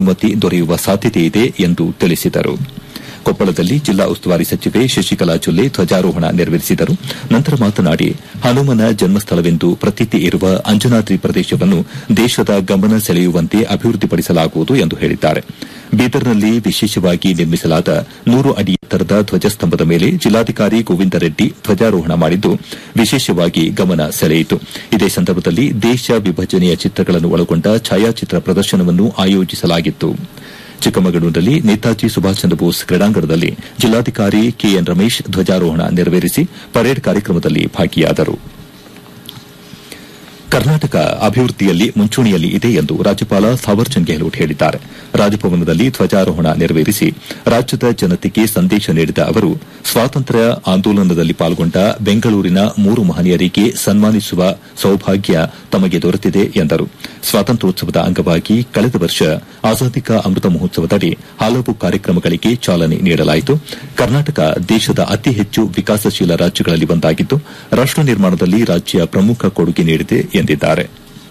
ಅನುಮತಿ ದೊರೆಯುವ ಸಾಧ್ಯತೆ ಇದೆ ಎಂದು ತಿಳಿಸಿದರು ಕೊಪ್ಪಳದಲ್ಲಿ ಜಿಲ್ಲಾ ಉಸ್ತುವಾರಿ ಸಚಿವೆ ಶಶಿಕಲಾ ಜೊಲ್ಲೆ ಧ್ವಜಾರೋಹಣ ನೆರವೇರಿಸಿದರು ನಂತರ ಮಾತನಾಡಿ ಹನುಮನ ಜನ್ಮಸ್ಥಳವೆಂದು ಪ್ರತೀತಿ ಇರುವ ಅಂಜನಾದ್ರಿ ಪ್ರದೇಶವನ್ನು ದೇಶದ ಗಮನ ಸೆಳೆಯುವಂತೆ ಅಭಿವೃದ್ಧಿಪಡಿಸಲಾಗುವುದು ಎಂದು ಹೇಳಿದ್ದಾರೆ ಬೀದರ್ನಲ್ಲಿ ವಿಶೇಷವಾಗಿ ನಿರ್ಮಿಸಲಾದ ನೂರು ಅಡಿ ಎತ್ತರದ ಧ್ವಜಸ್ತಂಭದ ಮೇಲೆ ಜಿಲ್ಲಾಧಿಕಾರಿ ಗೋವಿಂದ ರೆಡ್ಡಿ ಧ್ವಜಾರೋಹಣ ಮಾಡಿದ್ದು ವಿಶೇಷವಾಗಿ ಗಮನ ಸೆಳೆಯಿತು ಇದೇ ಸಂದರ್ಭದಲ್ಲಿ ದೇಶ ವಿಭಜನೆಯ ಚಿತ್ರಗಳನ್ನು ಒಳಗೊಂಡ ಛಾಯಾಚಿತ್ರ ಪ್ರದರ್ಶನವನ್ನು ಆಯೋಜಿಸಲಾಗಿತ್ತು ಚಿಕ್ಕಮಗಳೂರಿನಲ್ಲಿ ನೇತಾಜಿ ಸುಭಾಷ್ ಚಂದ್ರ ಬೋಸ್ ಕ್ರೀಡಾಂಗಣದಲ್ಲಿ ಜಿಲ್ಲಾಧಿಕಾರಿ ಕೆಎನ್ ರಮೇಶ್ ಧ್ವಜಾರೋಹಣ ನೆರವೇರಿಸಿ ಪರೇಡ್ ಕಾರ್ಯಕ್ರಮದಲ್ಲಿ ಭಾಗಿಯಾದರು ಕರ್ನಾಟಕ ಅಭಿವೃದ್ಧಿಯಲ್ಲಿ ಮುಂಚೂಣಿಯಲ್ಲಿ ಇದೆ ಎಂದು ರಾಜ್ಯಪಾಲ ಥಾವರ್ಚಂದ್ ಗೆಹ್ಲೋಟ್ ಹೇಳಿದ್ದಾರೆ ರಾಜಭವನದಲ್ಲಿ ಧ್ವಜಾರೋಹಣ ನೆರವೇರಿಸಿ ರಾಜ್ಯದ ಜನತೆಗೆ ಸಂದೇಶ ನೀಡಿದ ಅವರು ಸ್ವಾತಂತ್ರ್ಯ ಆಂದೋಲನದಲ್ಲಿ ಪಾಲ್ಗೊಂಡ ಬೆಂಗಳೂರಿನ ಮೂರು ಮಹನೀಯರಿಗೆ ಸನ್ಮಾನಿಸುವ ಸೌಭಾಗ್ಯ ತಮಗೆ ದೊರೆತಿದೆ ಎಂದರು ಸ್ವಾತಂತ್ರ್ಯೋತ್ಸವದ ಅಂಗವಾಗಿ ಕಳೆದ ವರ್ಷ ಆಜಾದಿ ಕಾ ಅಮೃತ ಮಹೋತ್ಸವದಡಿ ಹಲವು ಕಾರ್ಯಕ್ರಮಗಳಿಗೆ ಚಾಲನೆ ನೀಡಲಾಯಿತು ಕರ್ನಾಟಕ ದೇಶದ ಅತಿ ಹೆಚ್ಚು ವಿಕಾಸಶೀಲ ರಾಜ್ಯಗಳಲ್ಲಿ ಒಂದಾಗಿದ್ದು ರಾಷ್ಟ ನಿರ್ಮಾಣದಲ್ಲಿ ರಾಜ್ಯ ಪ್ರಮುಖ ಕೊಡುಗೆ ನೀಡಿದೆ ಎಂದಿದ್ದಾರೆ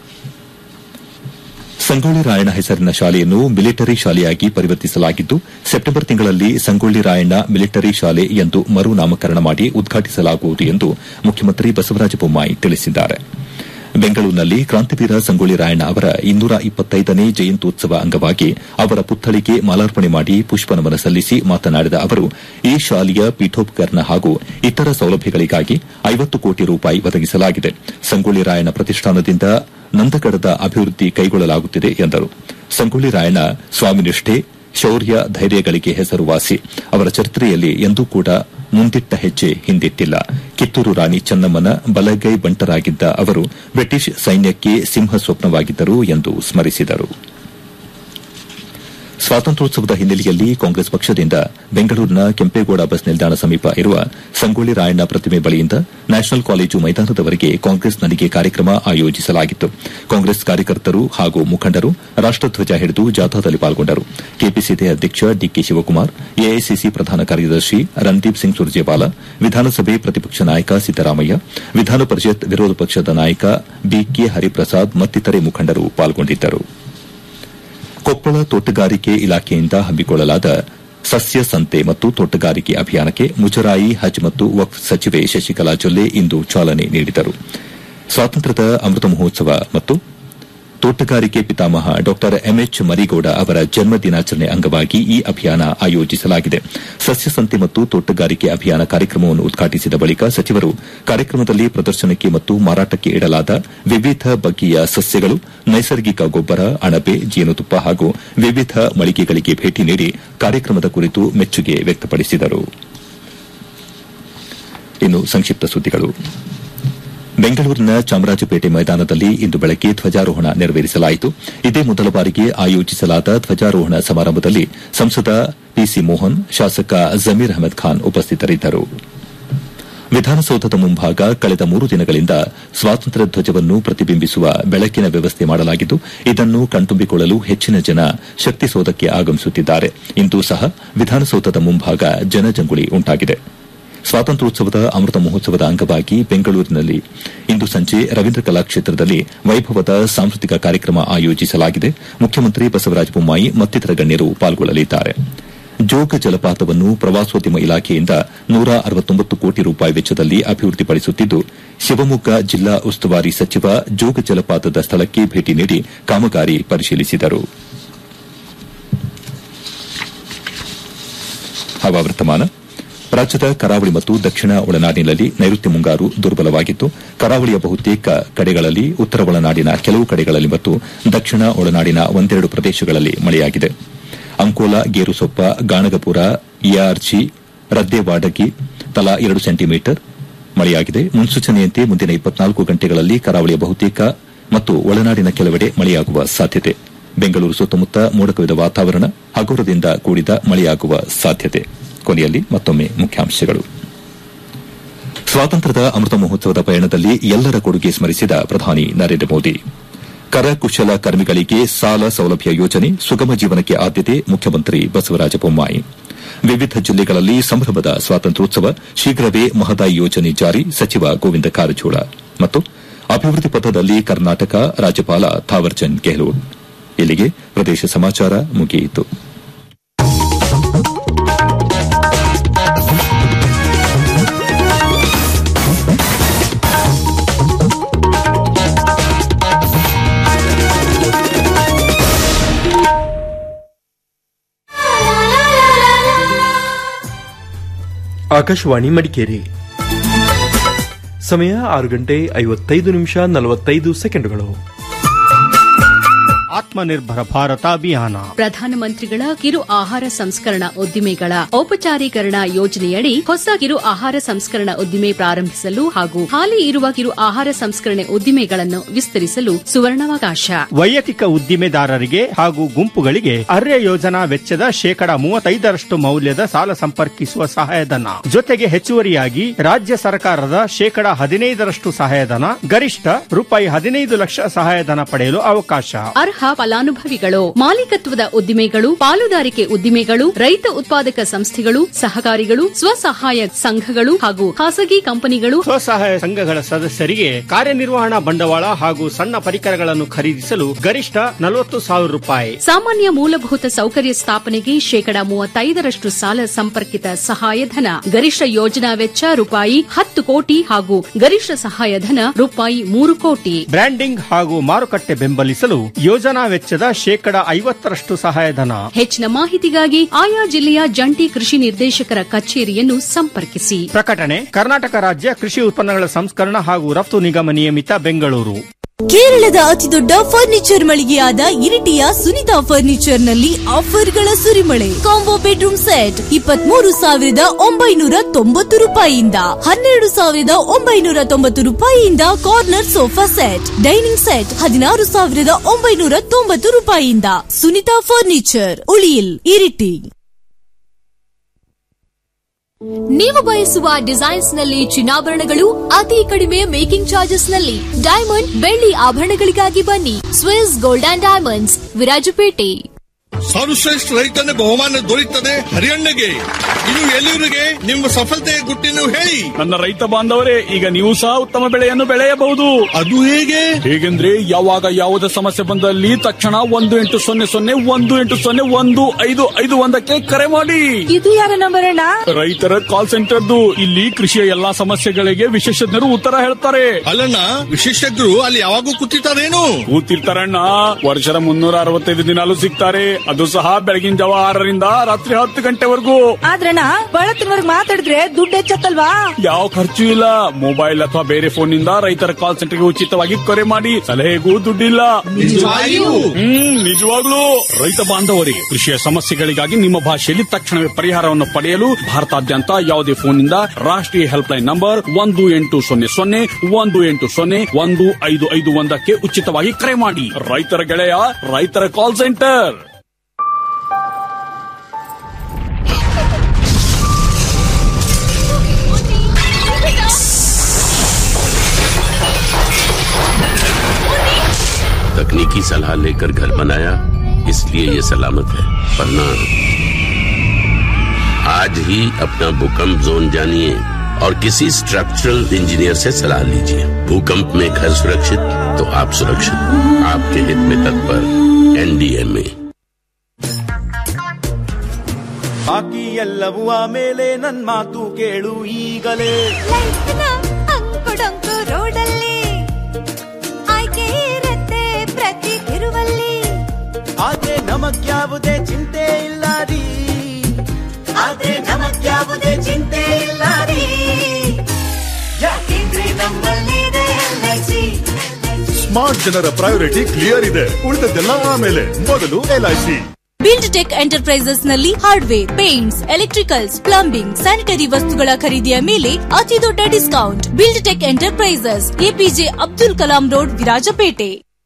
ಸಂಗೊಳ್ಳಿ ರಾಯಣ್ಣ ಹೆಸರಿನ ಶಾಲೆಯನ್ನು ಮಿಲಿಟರಿ ಶಾಲೆಯಾಗಿ ಪರಿವರ್ತಿಸಲಾಗಿದ್ದು ಸೆಪ್ಟೆಂಬರ್ ತಿಂಗಳಲ್ಲಿ ಸಂಗೊಳ್ಳಿ ರಾಯಣ್ಣ ಮಿಲಿಟರಿ ಶಾಲೆ ಎಂದು ಮರು ನಾಮಕರಣ ಮಾಡಿ ಉದ್ಘಾಟಿಸಲಾಗುವುದು ಎಂದು ಮುಖ್ಯಮಂತ್ರಿ ಬಸವರಾಜ ಬೊಮ್ಮಾಯಿ ತಿಳಿಸಿದ್ದಾರೆ ಬೆಂಗಳೂರಿನಲ್ಲಿ ಕ್ರಾಂತಿವೀರ ಸಂಗೊಳ್ಳಿ ರಾಯಣ್ಣ ಅವರ ಇನ್ನೂರ ಇಪ್ಪತ್ತೈದನೇ ಜಯಂತ್ಯೋತ್ಸವ ಅಂಗವಾಗಿ ಅವರ ಪುತ್ಥಳಿಗೆ ಮಾಲಾರ್ಪಣೆ ಮಾಡಿ ಪುಷ್ಪನಮನ ಸಲ್ಲಿಸಿ ಮಾತನಾಡಿದ ಅವರು ಈ ಶಾಲೆಯ ಪೀಠೋಪಕರಣ ಹಾಗೂ ಇತರ ಸೌಲಭ್ಯಗಳಿಗಾಗಿ ಐವತ್ತು ಕೋಟಿ ರೂಪಾಯಿ ಒದಗಿಸಲಾಗಿದೆ ಸಂಗೊಳ್ಳಿ ರಾಯಣ್ಣ ಪ್ರತಿಷ್ಠಾನದಿಂದ ನಂದಗಡದ ಅಭಿವೃದ್ಧಿ ಕೈಗೊಳ್ಳಲಾಗುತ್ತಿದೆ ಎಂದರು ಸಂಗೊಳ್ಳಿ ರಾಯಣ್ಣ ಸ್ವಾಮಿನಿಷ್ಠೆ ಶೌರ್ಯ ಧೈರ್ಯಗಳಿಗೆ ಹೆಸರುವಾಸಿ ಅವರ ಚರಿತ್ರೆಯಲ್ಲಿ ಎಂದೂ ಕೂಡ ಮುಂದಿಟ್ಟ ಹೆಜ್ಜೆ ಹಿಂದಿಟ್ಟಿಲ್ಲ ಕಿತ್ತೂರು ರಾಣಿ ಚೆನ್ನಮ್ಮನ ಬಲಗೈ ಬಂಟರಾಗಿದ್ದ ಅವರು ಬ್ರಿಟಿಷ್ ಸೈನ್ಯಕ್ಕೆ ಸಿಂಹ ಸ್ವಪ್ನವಾಗಿದ್ದರು ಎಂದು ಸ್ಮರಿಸಿದರು ಸ್ವಾತಂತ್ರ್ಯೋತ್ಸವದ ಹಿನ್ನೆಲೆಯಲ್ಲಿ ಕಾಂಗ್ರೆಸ್ ಪಕ್ಷದಿಂದ ಬೆಂಗಳೂರಿನ ಕೆಂಪೇಗೌಡ ಬಸ್ ನಿಲ್ದಾಣ ಸಮೀಪ ಇರುವ ಸಂಗೊಳ್ಳಿ ರಾಯಣ್ಣ ಪ್ರತಿಮೆ ಬಳಿಯಿಂದ ನ್ಯಾಷನಲ್ ಕಾಲೇಜು ಮೈದಾನದವರೆಗೆ ಕಾಂಗ್ರೆಸ್ ನಡಿಗೆ ಕಾರ್ಯಕ್ರಮ ಆಯೋಜಿಸಲಾಗಿತ್ತು ಕಾಂಗ್ರೆಸ್ ಕಾರ್ಯಕರ್ತರು ಹಾಗೂ ಮುಖಂಡರು ರಾಷ್ಟಧ್ವಜ ಹಿಡಿದು ಜಾಥಾದಲ್ಲಿ ಪಾಲ್ಗೊಂಡರು ಕೆಪಿಸಿಸಿ ಅಧ್ಯಕ್ಷ ಡಿಕೆ ಶಿವಕುಮಾರ್ ಎಐಸಿಸಿ ಪ್ರಧಾನ ಕಾರ್ಯದರ್ಶಿ ರಣದೀಪ್ ಸಿಂಗ್ ಸುರ್ಜೇವಾಲಾ ವಿಧಾನಸಭೆ ಪ್ರತಿಪಕ್ಷ ನಾಯಕ ಸಿದ್ದರಾಮಯ್ಯ ವಿಧಾನ ಪರಿಷತ್ ವಿರೋಧ ಪಕ್ಷದ ನಾಯಕ ಬಿಕೆ ಹರಿಪ್ರಸಾದ್ ಮತ್ತಿತರೆ ಮುಖಂಡರು ಪಾಲ್ಗೊಂಡಿದ್ದರು ಕೊಪ್ಪಳ ತೋಟಗಾರಿಕೆ ಇಲಾಖೆಯಿಂದ ಹಮ್ಮಿಕೊಳ್ಳಲಾದ ಸಸ್ಯ ಸಂತೆ ಮತ್ತು ತೋಟಗಾರಿಕೆ ಅಭಿಯಾನಕ್ಕೆ ಮುಜರಾಯಿ ಹಜ್ ಮತ್ತು ವಕ್ಫ್ ಸಚಿವೆ ಶಶಿಕಲಾ ಜೊಲ್ಲೆ ಇಂದು ಚಾಲನೆ ನೀಡಿದರು ಸ್ವಾತಂತ್ರ್ಯದ ಅಮೃತ ಮಹೋತ್ಸವ ಮತ್ತು ತೋಟಗಾರಿಕೆ ಪಿತಾಮಹ ಡಾ ಎಂಎಚ್ ಮರಿಗೌಡ ಅವರ ಜನ್ಮ ದಿನಾಚರಣೆ ಅಂಗವಾಗಿ ಈ ಅಭಿಯಾನ ಆಯೋಜಿಸಲಾಗಿದೆ ಸಸ್ಯ ಸಂತೆ ಮತ್ತು ತೋಟಗಾರಿಕೆ ಅಭಿಯಾನ ಕಾರ್ಯಕ್ರಮವನ್ನು ಉದ್ಘಾಟಿಸಿದ ಬಳಿಕ ಸಚಿವರು ಕಾರ್ಯಕ್ರಮದಲ್ಲಿ ಪ್ರದರ್ಶನಕ್ಕೆ ಮತ್ತು ಮಾರಾಟಕ್ಕೆ ಇಡಲಾದ ವಿವಿಧ ಬಗೆಯ ಸಸ್ಯಗಳು ನೈಸರ್ಗಿಕ ಗೊಬ್ಬರ ಅಣಬೆ ಜೇನುತುಪ್ಪ ಹಾಗೂ ವಿವಿಧ ಮಳಿಗೆಗಳಿಗೆ ಭೇಟಿ ನೀಡಿ ಕಾರ್ಯಕ್ರಮದ ಕುರಿತು ಮೆಚ್ಚುಗೆ ವ್ಯಕ್ತಪಡಿಸಿದರು ಇನ್ನು ಸಂಕ್ಷಿಪ್ತ ಸುದ್ದಿಗಳು ಬೆಂಗಳೂರಿನ ಚಾಮರಾಜಪೇಟೆ ಮೈದಾನದಲ್ಲಿ ಇಂದು ಬೆಳಗ್ಗೆ ಧ್ವಜಾರೋಹಣ ನೆರವೇರಿಸಲಾಯಿತು ಇದೇ ಮೊದಲ ಬಾರಿಗೆ ಆಯೋಜಿಸಲಾದ ಧ್ವಜಾರೋಹಣ ಸಮಾರಂಭದಲ್ಲಿ ಸಂಸದ ಪಿಸಿ ಮೋಹನ್ ಶಾಸಕ ಜಮೀರ್ ಅಹಮದ್ ಖಾನ್ ಉಪಸ್ಥಿತರಿದ್ದರು ವಿಧಾನಸೌಧದ ಮುಂಭಾಗ ಕಳೆದ ಮೂರು ದಿನಗಳಿಂದ ಸ್ವಾತಂತ್ರ್ಯ ಧ್ವಜವನ್ನು ಪ್ರತಿಬಿಂಬಿಸುವ ಬೆಳಕಿನ ವ್ಯವಸ್ಥೆ ಮಾಡಲಾಗಿದ್ದು ಇದನ್ನು ಕಣ್ತುಂಬಿಕೊಳ್ಳಲು ಹೆಚ್ಚಿನ ಜನ ಶಕ್ತಿಸೌಧಕ್ಕೆ ಆಗಮಿಸುತ್ತಿದ್ದಾರೆ ಇಂದು ಸಹ ವಿಧಾನಸೌಧದ ಮುಂಭಾಗ ಜನಜಂಗುಳಿ ಉಂಟಾಗಿದೆ ಸ್ವಾತಂತ್ರ್ಯೋತ್ಸವದ ಅಮೃತ ಮಹೋತ್ಸವದ ಅಂಗವಾಗಿ ಬೆಂಗಳೂರಿನಲ್ಲಿ ಇಂದು ಸಂಜೆ ರವೀಂದ್ರ ಕಲಾಕ್ಷೇತ್ರದಲ್ಲಿ ವೈಭವದ ಸಾಂಸ್ಕೃತಿಕ ಕಾರ್ಯಕ್ರಮ ಆಯೋಜಿಸಲಾಗಿದೆ ಮುಖ್ಯಮಂತ್ರಿ ಬಸವರಾಜ ಬೊಮ್ಮಾಯಿ ಮತ್ತಿತರ ಗಣ್ಯರು ಪಾಲ್ಗೊಳ್ಳಲಿದ್ದಾರೆ ಜೋಗ ಜಲಪಾತವನ್ನು ಪ್ರವಾಸೋದ್ಯಮ ಇಲಾಖೆಯಿಂದ ನೂರ ಅರವತ್ತೊಂಬತ್ತು ಕೋಟಿ ರೂಪಾಯಿ ವೆಚ್ಚದಲ್ಲಿ ಅಭಿವೃದ್ಧಿಪಡಿಸುತ್ತಿದ್ದು ಶಿವಮೊಗ್ಗ ಜಿಲ್ಲಾ ಉಸ್ತುವಾರಿ ಸಚಿವ ಜೋಗ ಜಲಪಾತದ ಸ್ಥಳಕ್ಕೆ ಭೇಟಿ ನೀಡಿ ಕಾಮಗಾರಿ ಪರಿಶೀಲಿಸಿದರು ಹವಾವರ್ತಮಾನ ರಾಜ್ಯದ ಕರಾವಳಿ ಮತ್ತು ದಕ್ಷಿಣ ಒಳನಾಡಿನಲ್ಲಿ ನೈಋತ್ಯ ಮುಂಗಾರು ದುರ್ಬಲವಾಗಿದ್ದು ಕರಾವಳಿಯ ಬಹುತೇಕ ಕಡೆಗಳಲ್ಲಿ ಉತ್ತರ ಒಳನಾಡಿನ ಕೆಲವು ಕಡೆಗಳಲ್ಲಿ ಮತ್ತು ದಕ್ಷಿಣ ಒಳನಾಡಿನ ಒಂದೆರಡು ಪ್ರದೇಶಗಳಲ್ಲಿ ಮಳೆಯಾಗಿದೆ ಅಂಕೋಲಾ ಗೇರುಸೊಪ್ಪ ಗಾಣಗಪುರ ಎಆರ್ಜಿ ರದ್ದೇವಾಡಗಿ ತಲಾ ಎರಡು ಸೆಂಟಿಮೀಟರ್ ಮಳೆಯಾಗಿದೆ ಮುನ್ಸೂಚನೆಯಂತೆ ಮುಂದಿನ ಇಪ್ಪತ್ನಾಲ್ಕು ಗಂಟೆಗಳಲ್ಲಿ ಕರಾವಳಿಯ ಬಹುತೇಕ ಮತ್ತು ಒಳನಾಡಿನ ಕೆಲವೆಡೆ ಮಳೆಯಾಗುವ ಸಾಧ್ಯತೆ ಬೆಂಗಳೂರು ಸುತ್ತಮುತ್ತ ಮೋಡಕವಿದ ವಾತಾವರಣ ಹಗುರದಿಂದ ಕೂಡಿದ ಮಳೆಯಾಗುವ ಸಾಧ್ಯತೆ ಕೊನೆಯಲ್ಲಿ ಮತ್ತೊಮ್ಮೆ ಮುಖ್ಯಾಂಶಗಳು ಸ್ವಾತಂತ್ರ್ಯದ ಅಮೃತ ಮಹೋತ್ಸವದ ಪಯಣದಲ್ಲಿ ಎಲ್ಲರ ಕೊಡುಗೆ ಸ್ಮರಿಸಿದ ಪ್ರಧಾನಿ ನರೇಂದ್ರ ಮೋದಿ ಕರಕುಶಲ ಕರ್ಮಿಗಳಿಗೆ ಸಾಲ ಸೌಲಭ್ಯ ಯೋಜನೆ ಸುಗಮ ಜೀವನಕ್ಕೆ ಆದ್ಯತೆ ಮುಖ್ಯಮಂತ್ರಿ ಬಸವರಾಜ ಬೊಮ್ಮಾಯಿ ವಿವಿಧ ಜಿಲ್ಲೆಗಳಲ್ಲಿ ಸಂಭ್ರಮದ ಸ್ವಾತಂತ್ರ್ಯೋತ್ಸವ ಶೀಘ್ರವೇ ಮಹದಾಯಿ ಯೋಜನೆ ಜಾರಿ ಸಚಿವ ಗೋವಿಂದ ಕಾರಜೋಳ ಮತ್ತು ಅಭಿವೃದ್ಧಿ ಪಥದಲ್ಲಿ ಕರ್ನಾಟಕ ರಾಜ್ಯಪಾಲ ಥಾವರ್ಚಂದ್ ಗೆಹ್ಲೋಟ್ ಇಲ್ಲಿಗೆ ಪ್ರದೇಶ ಸಮಾಚಾರ ಮುಗಿಯಿತು ಆಕಾಶವಾಣಿ ಮಡಿಕೇರಿ ಸಮಯ ಆರು ಗಂಟೆ ಐವತ್ತೈದು ನಿಮಿಷ ನಲವತ್ತೈದು ಸೆಕೆಂಡುಗಳು ಆತ್ಮನಿರ್ಭರ ಭಾರತ ಅಭಿಯಾನ ಪ್ರಧಾನಮಂತ್ರಿಗಳ ಕಿರು ಆಹಾರ ಸಂಸ್ಕರಣಾ ಉದ್ದಿಮೆಗಳ ಔಪಚಾರೀಕರಣ ಯೋಜನೆಯಡಿ ಹೊಸ ಕಿರು ಆಹಾರ ಸಂಸ್ಕರಣಾ ಉದ್ದಿಮೆ ಪ್ರಾರಂಭಿಸಲು ಹಾಗೂ ಹಾಲಿ ಇರುವ ಕಿರು ಆಹಾರ ಸಂಸ್ಕರಣೆ ಉದ್ದಿಮೆಗಳನ್ನು ವಿಸ್ತರಿಸಲು ಸುವರ್ಣಾವಕಾಶ ವೈಯಕ್ತಿಕ ಉದ್ದಿಮೆದಾರರಿಗೆ ಹಾಗೂ ಗುಂಪುಗಳಿಗೆ ಅರ್ಯ ಯೋಜನಾ ವೆಚ್ಚದ ಶೇಕಡ ಮೂವತ್ತೈದರಷ್ಟು ಮೌಲ್ಯದ ಸಾಲ ಸಂಪರ್ಕಿಸುವ ಸಹಾಯಧನ ಜೊತೆಗೆ ಹೆಚ್ಚುವರಿಯಾಗಿ ರಾಜ್ಯ ಸರ್ಕಾರದ ಶೇಕಡ ಹದಿನೈದರಷ್ಟು ಸಹಾಯಧನ ಗರಿಷ್ಠ ರೂಪಾಯಿ ಹದಿನೈದು ಲಕ್ಷ ಸಹಾಯಧನ ಪಡೆಯಲು ಅವಕಾಶ ಅರ್ಹ ಫಲಾನುಭವಿಗಳು ಮಾಲೀಕತ್ವದ ಉದ್ದಿಮೆಗಳು ಪಾಲುದಾರಿಕೆ ಉದ್ದಿಮೆಗಳು ರೈತ ಉತ್ಪಾದಕ ಸಂಸ್ಥೆಗಳು ಸಹಕಾರಿಗಳು ಸ್ವಸಹಾಯ ಸಂಘಗಳು ಹಾಗೂ ಖಾಸಗಿ ಕಂಪನಿಗಳು ಸ್ವಸಹಾಯ ಸಂಘಗಳ ಸದಸ್ಯರಿಗೆ ಕಾರ್ಯನಿರ್ವಹಣಾ ಬಂಡವಾಳ ಹಾಗೂ ಸಣ್ಣ ಪರಿಕರಗಳನ್ನು ಖರೀದಿಸಲು ಗರಿಷ್ಠ ನಲವತ್ತು ಸಾವಿರ ರೂಪಾಯಿ ಸಾಮಾನ್ಯ ಮೂಲಭೂತ ಸೌಕರ್ಯ ಸ್ಥಾಪನೆಗೆ ಶೇಕಡ ಮೂವತ್ತೈದರಷ್ಟು ಸಾಲ ಸಂಪರ್ಕಿತ ಸಹಾಯಧನ ಗರಿಷ್ಠ ಯೋಜನಾ ವೆಚ್ಚ ರೂಪಾಯಿ ಹತ್ತು ಕೋಟಿ ಹಾಗೂ ಗರಿಷ್ಠ ಸಹಾಯಧನ ರೂಪಾಯಿ ಮೂರು ಕೋಟಿ ಬ್ರ್ಯಾಂಡಿಂಗ್ ಹಾಗೂ ಮಾರುಕಟ್ಟೆ ಬೆಂಬಲಿಸಲು ಯೋಜನಾ ವೆಚ್ಚದ ಶೇಕಡ ಐವತ್ತರಷ್ಟು ಸಹಾಯಧನ ಹೆಚ್ಚಿನ ಮಾಹಿತಿಗಾಗಿ ಆಯಾ ಜಿಲ್ಲೆಯ ಜಂಟಿ ಕೃಷಿ ನಿರ್ದೇಶಕರ ಕಚೇರಿಯನ್ನು ಸಂಪರ್ಕಿಸಿ ಪ್ರಕಟಣೆ ಕರ್ನಾಟಕ ರಾಜ್ಯ ಕೃಷಿ ಉತ್ಪನ್ನಗಳ ಸಂಸ್ಕರಣ ಹಾಗೂ ರಫ್ತು ನಿಗಮ ನಿಯಮಿತ ಬೆಂಗಳೂರು ಕೇರಳದ ಅತಿದೊಡ್ಡ ಫರ್ನಿಚರ್ ಮಳಿಗೆಯಾದ ಇರಿಟಿಯ ಸುನಿತಾ ಫರ್ನಿಚರ್ ನಲ್ಲಿ ಆಫರ್ಗಳ ಸುರಿಮಳೆ ಕಾಂಬೋ ಬೆಡ್ರೂಮ್ ಸೆಟ್ ಇಪ್ಪತ್ಮೂರು ಸಾವಿರದ ಒಂಬೈನೂರ ತೊಂಬತ್ತು ರೂಪಾಯಿಯಿಂದ ಹನ್ನೆರಡು ಸಾವಿರದ ಒಂಬೈನೂರ ತೊಂಬತ್ತು ರೂಪಾಯಿಯಿಂದ corner sofa set dining set ಹದಿನಾರು ಸಾವಿರದ ಒಂಬೈನೂರ ತೊಂಬತ್ತು ರೂಪಾಯಿಯಿಂದ ಸುನಿತಾ ಫರ್ನಿಚರ್ ಉಳಿಯಿಲ್ ಇರಿಟಿ ನೀವು ಬಯಸುವ ಡಿಸೈನ್ಸ್ ನಲ್ಲಿ ಚಿನ್ನಾಭರಣಗಳು ಅತಿ ಕಡಿಮೆ ಮೇಕಿಂಗ್ ಚಾರ್ಜಸ್ ನಲ್ಲಿ ಡೈಮಂಡ್ ಬೆಳ್ಳಿ ಆಭರಣಗಳಿಗಾಗಿ ಬನ್ನಿ Swiss gold and diamonds Virajpet ಸರ್ವಶ್ರೇಷ್ಠ ರೈತನ ಬಹುಮಾನ ದೊರೆಯುತ್ತದೆ ಹರಿಯಣ್ಣಗೆ ಇದು ಎಲ್ಲಿವರಿಗೆ ನಿಮ್ಮ ಸಫಲತೆಯ ಗುಟ್ಟಿನ ಹೇಳಿ ನನ್ನ ರೈತ ಬಾಂಧವರೇ ಈಗ ನೀವು ಸಹ ಉತ್ತಮ ಬೆಳೆಯನ್ನು ಬೆಳೆಯಬಹುದು ಅದು ಹೇಗೆ ಹೇಗೆಂದ್ರೆ ಯಾವಾಗ ಯಾವುದೇ ಸಮಸ್ಯೆ ಬಂದಲ್ಲಿ ತಕ್ಷಣ ಒಂದು ಎಂಟು ಸೊನ್ನೆ ಸೊನ್ನೆ ಒಂದು ಎಂಟು ಸೊನ್ನೆ ಒಂದು ಐದು ಐದು ಒಂದಕ್ಕೆ ಕರೆ ಮಾಡಿ ಇದು ಯಾರ ನಂಬರ್ ಅಣ್ಣ ರೈತರ ಕಾಲ್ ಸೆಂಟರ್ದು ಇಲ್ಲಿ ಕೃಷಿಯ ಎಲ್ಲಾ ಸಮಸ್ಯೆಗಳಿಗೆ ವಿಶೇಷಜ್ಞರು ಉತ್ತರ ಹೇಳ್ತಾರೆ ಅಲ್ಲಣ್ಣ ವಿಶೇಷಜ್ಞರು ಅಲ್ಲಿ ಯಾವಾಗೂ ಕೂತಿರ್ತಾರೇನು ಕೂತಿರ್ತಾರಣ್ಣ ವರ್ಷದ ಮುನ್ನೂರ ಅರವತ್ತೈದು ದಿನಾಲು ಸಿಗ್ತಾರೆ ಅದು ಸಹ ಬೆಳಗಿನ ಜಾವ ಆರರಿಂದ ರಾತ್ರಿ ಹತ್ತು ಗಂಟೆವರೆಗೂ ಆದ್ರಣ್ಣ ಬಳತ್ತಿನವರೆಗೆ ಮಾತಾಡಿದ್ರೆ ದುಡ್ಡು ಹೆಚ್ಚತ್ತಲ್ವಾ ಯಾವ ಖರ್ಚು ಇಲ್ಲ ಮೊಬೈಲ್ ಅಥವಾ ಬೇರೆ ಫೋನ್ ನಿಂದ ರೈತರ ಕಾಲ್ ಸೆಂಟರ್ಗೆ ಉಚಿತವಾಗಿ ಕರೆ ಮಾಡಿ ಸಲಹೆಗೂ ದುಡ್ಡಿಲ್ಲ ಹ್ಮ್ ನಿಜವಾಗ್ಲೂ ರೈತ ಬಾಂಧವರೇ ಕೃಷಿಯ ಸಮಸ್ಯೆಗಳಿಗಾಗಿ ನಿಮ್ಮ ಭಾಷೆಯಲ್ಲಿ ತಕ್ಷಣವೇ ಪರಿಹಾರವನ್ನು ಪಡೆಯಲು ಭಾರತಾದ್ಯಂತ ಯಾವುದೇ ಫೋನ್ನಿಂದ ರಾಷ್ಟ್ರೀಯ ಹೆಲ್ಪ್ ಲೈನ್ ನಂಬರ್ ಒಂದು ಎಂಟು ಸೊನ್ನೆ ಸೊನ್ನೆ ಒಂದು ಎಂಟು ಸೊನ್ನೆ ಒಂದು ಐದು ಐದು ಒಂದಕ್ಕೆ ಉಚಿತವಾಗಿ ಕರೆ ಮಾಡಿ ರೈತರ ಗೆಳೆಯ ರೈತರ ಕಾಲ್ ಸೆಂಟರ್ तकनीकी सलाह लेकर घर बनाया इसलिए ये सलामत है वरना आज ही अपना भूकंप जोन जानिए और किसी स्ट्रक्चरल इंजीनियर से सलाह लीजिए भूकंप में घर सुरक्षित तो आप सुरक्षित आपके हित में तत्पर एनडीएमए ಬಾಕಿ ಎಲ್ಲವೂ ಆಮೇಲೆ ನನ್ ಮಾತು ಕೇಳು ಈಗಲೇ ಅಂಕುಡೊಂಕು ರೋಡಲ್ಲಿ ಆಯ್ಕೆ ಇರತ್ತೆ ಪ್ರತಿ ತಿರುವಲ್ಲಿ ಆದ್ರೆ ನಮಗ್ಯಾವುದೇ ಚಿಂತೆ ಇಲ್ಲ ರೀ ಆದ್ರೆ ನಮಗ್ಯಾವುದೇ ಚಿಂತೆ ಇಲ್ಲ ರೀ ಯಾಕೆಂದ್ರೆ ನಮ್ಮಲ್ಲಿದೆ ಎಲ್ಐಸಿ ಸ್ಮಾರ್ಟ್ ಜನರ ಪ್ರಯಾರಿಟಿ ಕ್ಲಿಯರ್ ಇದೆ ಉಳಿದದ್ದೆಲ್ಲ ಆಮೇಲೆ ಮೊದಲು ಎಲ್ಐಸಿ ಬಿಲ್ಡ್ ಟೆಕ್ ಎಂಟರ್ಪ್ರೈಸಸ್ ನಲ್ಲಿ hardware paints electricals plumbing sanitary ವಸ್ತುಗಳ ಖರೀದಿಯ ಮೇಲೆ ಅತಿ ದೊಡ್ಡ discount build tech enterprises APJ Abdul Kalam road Virajpet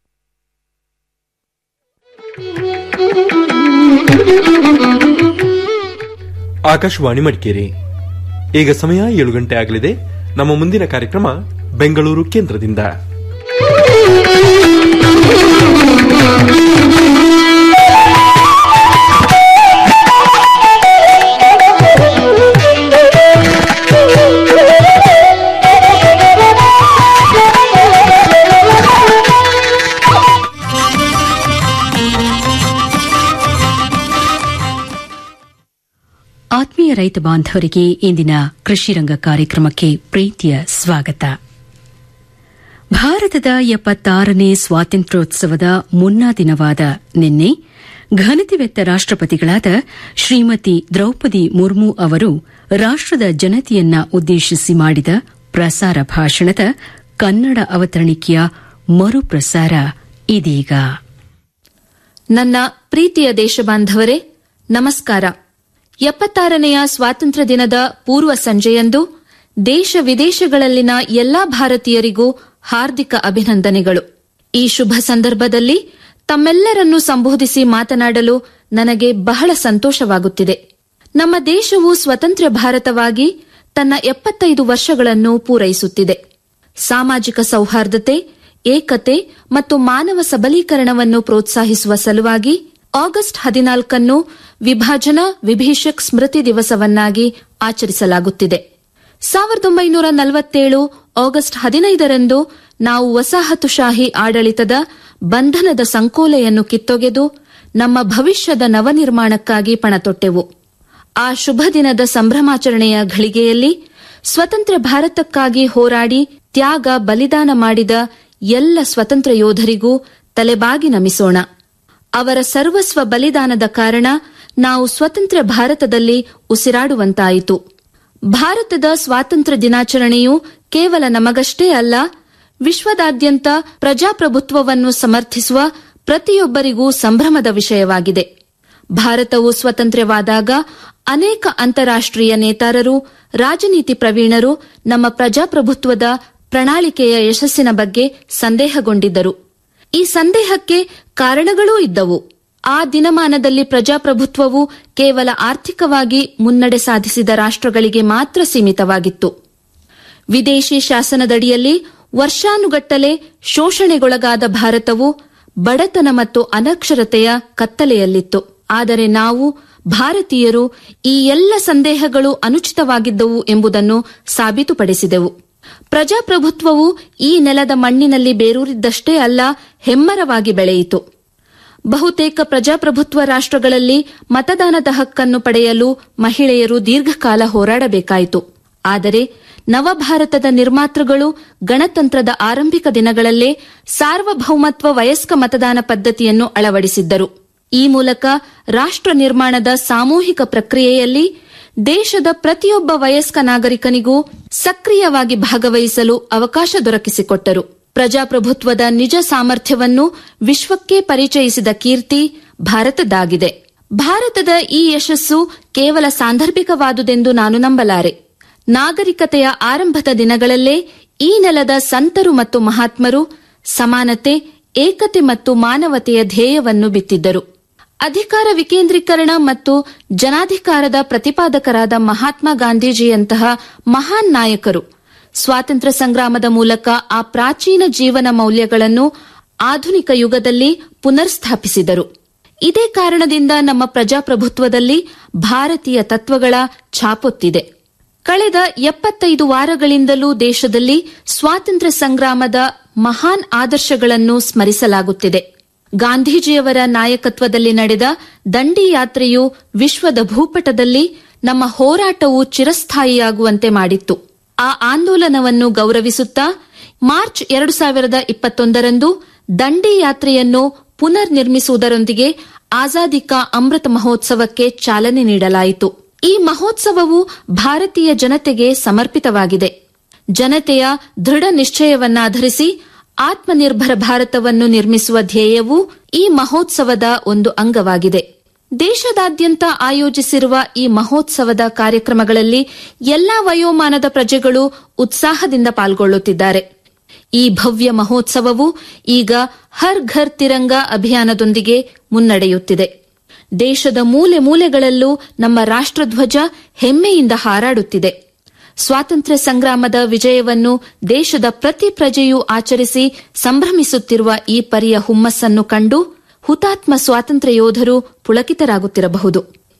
Akashvani Madikeri ಈಗ ಸಮಯ ಏಳು ಗಂಟೆ ಆಗಲಿದೆ ನಮ್ಮ ಮುಂದಿನ ಕಾರ್ಯಕ್ರಮ ಬೆಂಗಳೂರು ಕೇಂದ್ರದಿಂದ ಆತ್ಮೀಯ ರೈತ ಬಾಂಧವರಿಗೆ ಇಂದಿನ ಕೃಷಿರಂಗ ಕಾರ್ಯಕ್ರಮಕ್ಕೆ ಪ್ರೀತಿಯ ಸ್ವಾಗತ ಭಾರತದ ಎಪ್ಪತ್ತಾರನೇ ಸ್ವಾತಂತ್ರ್ಯೋತ್ಸವದ ಮುನ್ನಾ ದಿನವಾದ ನಿನ್ನೆ ಘನತೆವೆತ್ತ ರಾಷ್ಟಪತಿಗಳಾದ ಶ್ರೀಮತಿ ದ್ರೌಪದಿ ಮುರ್ಮು ಅವರು ರಾಷ್ಟದ ಜನತೆಯನ್ನ ಉದ್ದೇಶಿಸಿ ಮಾಡಿದ ಪ್ರಸಾರ ಭಾಷಣದ ಕನ್ನಡ ಅವತರಣಿಕೆಯ ಮರುಪ್ರಸಾರ ಇದೀಗ ನನ್ನ ಪ್ರೀತಿಯ ದೇಶಬಾಂಧವರೇ ನಮಸ್ಕಾರ ಎಪ್ಪತ್ತಾರನೆಯ ಸ್ವಾತಂತ್ರ್ಯ ದಿನದ ಪೂರ್ವ ಸಂಜೆಯಂದು ದೇಶ ವಿದೇಶಗಳಲ್ಲಿನ ಎಲ್ಲಾ ಭಾರತೀಯರಿಗೂ ಹಾರ್ದಿಕ ಅಭಿನಂದನೆಗಳು ಈ ಶುಭ ಸಂದರ್ಭದಲ್ಲಿ ತಮ್ಮೆಲ್ಲರನ್ನೂ ಸಂಬೋಧಿಸಿ ಮಾತನಾಡಲು ನನಗೆ ಬಹಳ ಸಂತೋಷವಾಗುತ್ತಿದೆ ನಮ್ಮ ದೇಶವು ಸ್ವತಂತ್ರ ಭಾರತವಾಗಿ ತನ್ನ ಎಪ್ಪತ್ತೈದು ವರ್ಷಗಳನ್ನು ಪೂರೈಸುತ್ತಿದೆ ಸಾಮಾಜಿಕ ಸೌಹಾರ್ದತೆ ಏಕತೆ ಮತ್ತು ಮಾನವ ಸಬಲೀಕರಣವನ್ನು ಪ್ರೋತ್ಸಾಹಿಸುವ ಸಲುವಾಗಿ ಆಗಸ್ಟ್ ಹದಿನಾಲ್ಕನ್ನು ವಿಭಾಜನಾ ವಿಭೀಷಕ್ ಸ್ಮೃತಿ ದಿವಸವನ್ನಾಗಿ ಆಚರಿಸಲಾಗುತ್ತಿದೆ ಸಾವಿರದ ಒಂಬೈನೂರ ನಲವತ್ತೇಳು ಆಗಸ್ಟ್ ಹದಿನೈದರಂದು ನಾವು ವಸಾಹತುಶಾಹಿ ಆಡಳಿತದ ಬಂಧನದ ಸಂಕೋಲೆಯನ್ನು ಕಿತ್ತೊಗೆದು ನಮ್ಮ ಭವಿಷ್ಯದ ನವನಿರ್ಮಾಣಕ್ಕಾಗಿ ಪಣತೊಟ್ಟೆವು ಆ ಶುಭ ದಿನದ ಸಂಭ್ರಮಾಚರಣೆಯ ಘಳಿಗೆಯಲ್ಲಿ ಸ್ವತಂತ್ರ ಭಾರತಕ್ಕಾಗಿ ಹೋರಾಡಿ ತ್ಯಾಗ ಬಲಿದಾನ ಮಾಡಿದ ಎಲ್ಲ ಸ್ವತಂತ್ರ ಯೋಧರಿಗೂ ತಲೆಬಾಗಿ ನಮಿಸೋಣ ಅವರ ಸರ್ವಸ್ವ ಬಲಿದಾನದ ಕಾರಣ ನಾವು ಸ್ವತಂತ್ರ ಭಾರತದಲ್ಲಿ ಉಸಿರಾಡುವಂತಾಯಿತು ಭಾರತದ ಸ್ವಾತಂತ್ರ್ಯ ದಿನಾಚರಣೆಯು ಕೇವಲ ನಮಗಷ್ಟೇ ಅಲ್ಲ ವಿಶ್ವದಾದ್ಯಂತ ಪ್ರಜಾಪ್ರಭುತ್ವವನ್ನು ಸಮರ್ಥಿಸುವ ಪ್ರತಿಯೊಬ್ಬರಿಗೂ ಸಂಭ್ರಮದ ವಿಷಯವಾಗಿದೆ ಭಾರತವು ಸ್ವತಂತ್ರವಾದಾಗ ಅನೇಕ ಅಂತಾರಾಷ್ಟೀಯ ನೇತಾರರು ರಾಜನೀತಿ ಪ್ರವೀಣರು ನಮ್ಮ ಪ್ರಜಾಪ್ರಭುತ್ವದ ಪ್ರಣಾಳಿಕೆಯ ಯಶಸ್ಸಿನ ಬಗ್ಗೆ ಸಂದೇಹಗೊಂಡಿದ್ದರು ಈ ಸಂದೇಹಕ್ಕೆ ಕಾರಣಗಳೂ ಇದ್ದವು ಆ ದಿನಮಾನದಲ್ಲಿ ಪ್ರಜಾಪ್ರಭುತ್ವವು ಕೇವಲ ಆರ್ಥಿಕವಾಗಿ ಮುನ್ನಡೆ ಸಾಧಿಸಿದ ರಾಷ್ಟ್ರಗಳಿಗೆ ಮಾತ್ರ ಸೀಮಿತವಾಗಿತ್ತು ವಿದೇಶಿ ಶಾಸನದಡಿಯಲ್ಲಿ ವರ್ಷಾನುಗಟ್ಟಲೆ ಶೋಷಣೆಗೊಳಗಾದ ಭಾರತವು ಬಡತನ ಮತ್ತು ಅನಕ್ಷರತೆಯ ಕತ್ತಲೆಯಲ್ಲಿತ್ತು ಆದರೆ ನಾವು ಭಾರತೀಯರು ಈ ಎಲ್ಲ ಸಂದೇಹಗಳು ಅನುಚಿತವಾಗಿದ್ದವು ಎಂಬುದನ್ನು ಸಾಬೀತುಪಡಿಸಿದೆವು ಪ್ರಜಾಪ್ರಭುತ್ವವು ಈ ನೆಲದ ಮಣ್ಣಿನಲ್ಲಿ ಬೇರೂರಿದ್ದಷ್ಟೇ ಅಲ್ಲ ಹೆಮ್ಮರವಾಗಿ ಬೆಳೆಯಿತು ಬಹುತೇಕ ಪ್ರಜಾಪ್ರಭುತ್ವ ರಾಷ್ಟ್ರಗಳಲ್ಲಿ ಮತದಾನದ ಹಕ್ಕನ್ನು ಪಡೆಯಲು ಮಹಿಳೆಯರು ದೀರ್ಘಕಾಲ ಹೋರಾಡಬೇಕಾಯಿತು ಆದರೆ ನವಭಾರತದ ನಿರ್ಮಾತೃಗಳು ಗಣತಂತ್ರದ ಆರಂಭಿಕ ದಿನಗಳಲ್ಲೇ ಸಾರ್ವಭೌಮತ್ವ ವಯಸ್ಕ ಮತದಾನ ಪದ್ಧತಿಯನ್ನು ಅಳವಡಿಸಿದ್ದರು ಈ ಮೂಲಕ ರಾಷ್ಟ್ರ ನಿರ್ಮಾಣದ ಸಾಮೂಹಿಕ ಪ್ರಕ್ರಿಯೆಯಲ್ಲಿ ದೇಶದ ಪ್ರತಿಯೊಬ್ಬ ವಯಸ್ಕ ನಾಗರಿಕನಿಗೂ ಸಕ್ರಿಯವಾಗಿ ಭಾಗವಹಿಸಲು ಅವಕಾಶ ದೊರಕಿಸಿಕೊಟ್ಟರು ಪ್ರಜಾಪ್ರಭುತ್ವದ ನಿಜ ಸಾಮರ್ಥ್ಯವನ್ನು ವಿಶ್ವಕ್ಕೆ ಪರಿಚಯಿಸಿದ ಕೀರ್ತಿ ಭಾರತದಾಗಿದೆ ಭಾರತದ ಈ ಯಶಸ್ಸು ಕೇವಲ ಸಾಂದರ್ಭಿಕವಾದುದೆಂದು ನಾನು ನಂಬಲಾರೆ ನಾಗರಿಕತೆಯ ಆರಂಭದ ದಿನಗಳಲ್ಲೇ ಈ ನೆಲದ ಸಂತರು ಮತ್ತು ಮಹಾತ್ಮರು ಸಮಾನತೆ ಏಕತೆ ಮತ್ತು ಮಾನವತೆಯ ಧ್ಯೇಯವನ್ನು ಬಿತ್ತಿದ್ದರು ಅಧಿಕಾರ ವಿಕೇಂದ್ರೀಕರಣ ಮತ್ತು ಜನಾಧಿಕಾರದ ಪ್ರತಿಪಾದಕರಾದ ಮಹಾತ್ಮ ಗಾಂಧೀಜಿಯಂತಹ ಮಹಾನ್ ನಾಯಕರು ಸ್ವಾತಂತ್ರ್ಯ ಸಂಗ್ರಾಮದ ಮೂಲಕ ಆ ಪ್ರಾಚೀನ ಜೀವನ ಮೌಲ್ಯಗಳನ್ನು ಆಧುನಿಕ ಯುಗದಲ್ಲಿ ಪುನರ್ಸ್ಥಾಪಿಸಿದರು ಇದೇ ಕಾರಣದಿಂದ ನಮ್ಮ ಪ್ರಜಾಪ್ರಭುತ್ವದಲ್ಲಿ ಭಾರತೀಯ ತತ್ವಗಳ ಛಾಪೊತ್ತಿದೆ ಕಳೆದ ಎಪ್ಪತ್ತೈದು ವಾರಗಳಿಂದಲೂ ದೇಶದಲ್ಲಿ ಸ್ವಾತಂತ್ರ್ಯ ಸಂಗ್ರಾಮದ ಮಹಾನ್ ಆದರ್ಶಗಳನ್ನು ಸ್ಮರಿಸಲಾಗುತ್ತಿದೆ ಗಾಂಧೀಜಿಯವರ ನಾಯಕತ್ವದಲ್ಲಿ ನಡೆದ ದಂಡಿ ಯಾತ್ರೆಯು ವಿಶ್ವದ ಭೂಪಟದಲ್ಲಿ ನಮ್ಮ ಹೋರಾಟವು ಚಿರಸ್ಥಾಯಿಯಾಗುವಂತೆ ಮಾಡಿತ್ತು ಆ ಆಂದೋಲನವನ್ನು ಗೌರವಿಸುತ್ತಾ ಮಾರ್ಚ್ ಎರಡು ಸಾವಿರದ ಇಪ್ಪತ್ತೊಂದರಂದು ದಂಡಿ ಯಾತ್ರೆಯನ್ನು ಪುನರ್ ನಿರ್ಮಿಸುವುದರೊಂದಿಗೆ ಆಜಾದಿ ಕಾ ಅಮೃತ ಮಹೋತ್ಸವಕ್ಕೆ ಚಾಲನೆ ನೀಡಲಾಯಿತು ಈ ಮಹೋತ್ಸವವು ಭಾರತೀಯ ಜನತೆಗೆ ಸಮರ್ಪಿತವಾಗಿದೆ ಜನತೆಯ ದೃಢ ನಿಶ್ಚಯವನ್ನಾಧರಿಸಿ ಆತ್ಮನಿರ್ಭರ ಭಾರತವನ್ನು ನಿರ್ಮಿಸುವ ಧ್ಯೇಯವು ಈ ಮಹೋತ್ಸವದ ಒಂದು ಅಂಗವಾಗಿದೆ ದೇಶದಾದ್ಯಂತ ಆಯೋಜಿಸಿರುವ ಈ ಮಹೋತ್ಸವದ ಕಾರ್ಯಕ್ರಮಗಳಲ್ಲಿ ಎಲ್ಲಾ ವಯೋಮಾನದ ಪ್ರಜೆಗಳು ಉತ್ಸಾಹದಿಂದ ಪಾಲ್ಗೊಳ್ಳುತ್ತಿದ್ದಾರೆ ಈ ಭವ್ಯ ಮಹೋತ್ಸವವು ಈಗ ಹರ್ ಘರ್ ತಿರಂಗ ಅಭಿಯಾನದೊಂದಿಗೆ ಮುನ್ನಡೆಯುತ್ತಿದೆ ದೇಶದ ಮೂಲೆ ಮೂಲೆಗಳಲ್ಲೂ ನಮ್ಮ ರಾಷ್ಟ್ರಧ್ವಜ ಹೆಮ್ಮೆಯಿಂದ ಹಾರಾಡುತ್ತಿದೆ ಸ್ವಾತಂತ್ರ್ಯ ಸಂಗ್ರಾಮದ ವಿಜಯವನ್ನು ದೇಶದ ಪ್ರತಿ ಪ್ರಜೆಯೂ ಆಚರಿಸಿ ಸಂಭ್ರಮಿಸುತ್ತಿರುವ ಈ ಪರಿಯ ಹುಮ್ಮಸ್ಸನ್ನು ಕಂಡು ಹುತಾತ್ಮ ಸ್ವಾತಂತ್ರ್ಯ ಯೋಧರು ಪುಳಕಿತರಾಗುತ್ತಿರಬಹುದು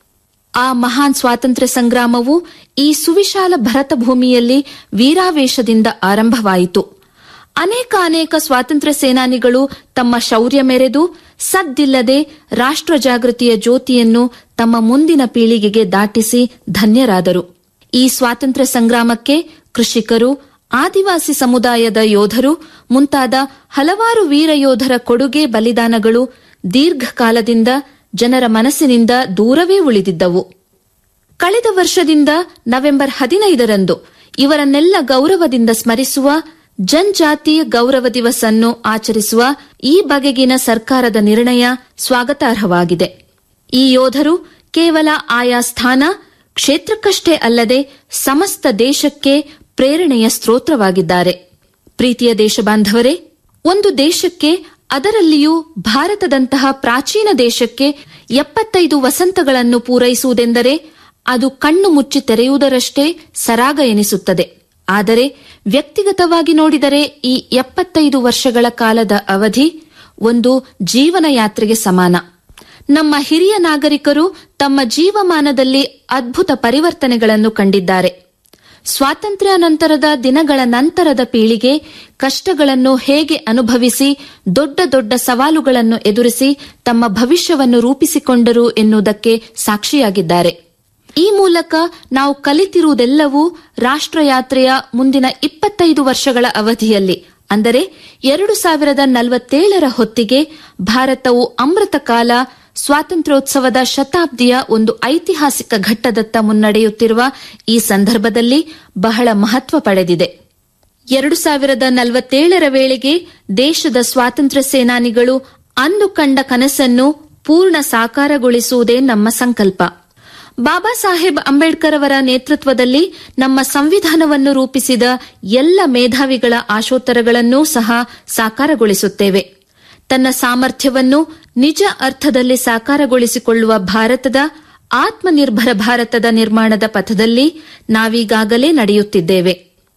ಆ ಮಹಾನ್ ಸ್ವಾತಂತ್ರ್ಯ ಸಂಗ್ರಾಮವು ಈ ಸುವಿಶಾಲ ಭರತ ಭೂಮಿಯಲ್ಲಿ ವೀರಾವೇಶದಿಂದ ಆರಂಭವಾಯಿತು ಅನೇಕ ಅನೇಕ ಸ್ವಾತಂತ್ರ್ಯ ಸೇನಾನಿಗಳು ತಮ್ಮ ಶೌರ್ಯ ಮೆರೆದು ಸದ್ದಿಲ್ಲದೆ ರಾಷ್ಟ್ರ ಜಾಗೃತಿಯ ಜ್ಯೋತಿಯನ್ನು ತಮ್ಮ ಮುಂದಿನ ಪೀಳಿಗೆಗೆ ದಾಟಿಸಿ ಧನ್ಯರಾದರು ಈ ಸ್ವಾತಂತ್ರ್ಯ ಸಂಗ್ರಾಮಕ್ಕೆ ಕೃಷಿಕರು ಆದಿವಾಸಿ ಸಮುದಾಯದ ಯೋಧರು ಮುಂತಾದ ಹಲವಾರು ವೀರ ಯೋಧರ ಕೊಡುಗೆ ಬಲಿದಾನಗಳು ದೀರ್ಘಕಾಲದಿಂದ ಜನರ ಮನಸ್ಸಿನಿಂದ ದೂರವೇ ಉಳಿದಿದ್ದವು ಕಳೆದ ವರ್ಷದಿಂದ ನವೆಂಬರ್ ಹದಿನೈದರಂದು ಇವರನ್ನೆಲ್ಲ ಗೌರವದಿಂದ ಸ್ಮರಿಸುವ ಜನಜಾತಿ ಗೌರವ ದಿವಸ್ ಅನ್ನು ಆಚರಿಸುವ ಈ ಬಗೆಗಿನ ಸರ್ಕಾರದ ನಿರ್ಣಯ ಸ್ವಾಗತಾರ್ಹವಾಗಿದೆ ಈ ಯೋಧರು ಕೇವಲ ಆಯಾ ಸ್ಥಾನ ಕ್ಷೇತ್ರಕ್ಕಷ್ಟೇ ಅಲ್ಲದೆ ಸಮಸ್ತ ದೇಶಕ್ಕೆ ಪ್ರೇರಣೆಯ ಸ್ತ್ರೋತ್ರವಾಗಿದ್ದಾರೆ ಪ್ರೀತಿಯ ದೇಶಬಾಂಧವರೇ ಒಂದು ದೇಶಕ್ಕೆ ಅದರಲ್ಲಿಯೂ ಭಾರತದಂತಹ ಪ್ರಾಚೀನ ದೇಶಕ್ಕೆ ಎಪ್ಪತ್ತೈದು ವಸಂತಗಳನ್ನು ಪೂರೈಸುವುದೆಂದರೆ ಅದು ಕಣ್ಣು ಮುಚ್ಚಿ ತೆರೆಯುವುದರಷ್ಟೇ ಸರಾಗ ಎನಿಸುತ್ತದೆ ಆದರೆ ವ್ಯಕ್ತಿಗತವಾಗಿ ನೋಡಿದರೆ ಈ ಎಪ್ಪತ್ತೈದು ವರ್ಷಗಳ ಕಾಲದ ಅವಧಿ ಒಂದು ಜೀವನ ಯಾತ್ರೆಗೆ ಸಮಾನ ನಮ್ಮ ಹಿರಿಯ ನಾಗರಿಕರು ತಮ್ಮ ಜೀವಮಾನದಲ್ಲಿ ಅದ್ಭುತ ಪರಿವರ್ತನೆಗಳನ್ನು ಕಂಡಿದ್ದಾರೆ ಸ್ವಾತಂತ್ರ್ಯ ನಂತರದ ದಿನಗಳ ನಂತರದ ಪೀಳಿಗೆ ಕಷ್ಟಗಳನ್ನು ಹೇಗೆ ಅನುಭವಿಸಿ ದೊಡ್ಡ ದೊಡ್ಡ ಸವಾಲುಗಳನ್ನು ಎದುರಿಸಿ ತಮ್ಮ ಭವಿಷ್ಯವನ್ನು ರೂಪಿಸಿಕೊಂಡರು ಎನ್ನುವುದಕ್ಕೆ ಸಾಕ್ಷಿಯಾಗಿದ್ದಾರೆ ಈ ಮೂಲಕ ನಾವು ಕಲಿತಿರುವುದೆಲ್ಲವೂ ರಾಷ್ಟ್ರಯಾತ್ರೆಯ ಮುಂದಿನ ಇಪ್ಪತ್ತೈದು ವರ್ಷಗಳ ಅವಧಿಯಲ್ಲಿ ಅಂದರೆ ಎರಡು ಸಾವಿರದ ನಲವತ್ತೇಳರ ಹೊತ್ತಿಗೆ ಭಾರತವು ಅಮೃತ ಕಾಲ ಸ್ವಾತಂತ್ರ್ಯೋತ್ಸವದ ಶತಾಬ್ದಿಯ ಒಂದು ಐತಿಹಾಸಿಕ ಘಟ್ಟದತ್ತ ಮುನ್ನಡೆಯುತ್ತಿರುವ ಈ ಸಂದರ್ಭದಲ್ಲಿ ಬಹಳ ಮಹತ್ವ ಪಡೆದಿದೆ ಎರಡು ಸಾವಿರದ ನಲವತ್ತೇಳರ ವೇಳೆಗೆ ದೇಶದ ಸ್ವಾತಂತ್ರ್ಯ ಸೇನಾನಿಗಳು ಅಂದು ಕಂಡ ಕನಸನ್ನು ಪೂರ್ಣ ಸಾಕಾರಗೊಳಿಸುವುದೇ ನಮ್ಮ ಸಂಕಲ್ಪ ಬಾಬಾ ಸಾಹೇಬ್ ಅಂಬೇಡ್ಕರ್ ಅವರ ನೇತೃತ್ವದಲ್ಲಿ ನಮ್ಮ ಸಂವಿಧಾನವನ್ನು ರೂಪಿಸಿದ ಎಲ್ಲ ಮೇಧಾವಿಗಳ ಆಶೋತ್ತರಗಳನ್ನೂ ಸಹ ಸಾಕಾರಗೊಳಿಸುತ್ತೇವೆ ತನ್ನ ಸಾಮರ್ಥ್ಯವನ್ನು ನಿಜ ಅರ್ಥದಲ್ಲಿ ಸಾಕಾರಗೊಳಿಸಿಕೊಳ್ಳುವ ಭಾರತದ ಆತ್ಮನಿರ್ಭರ ಭಾರತದ ನಿರ್ಮಾಣದ ಪಥದಲ್ಲಿ ನಾವೀಗಾಗಲೇ ನಡೆಯುತ್ತಿದ್ದೇವೆ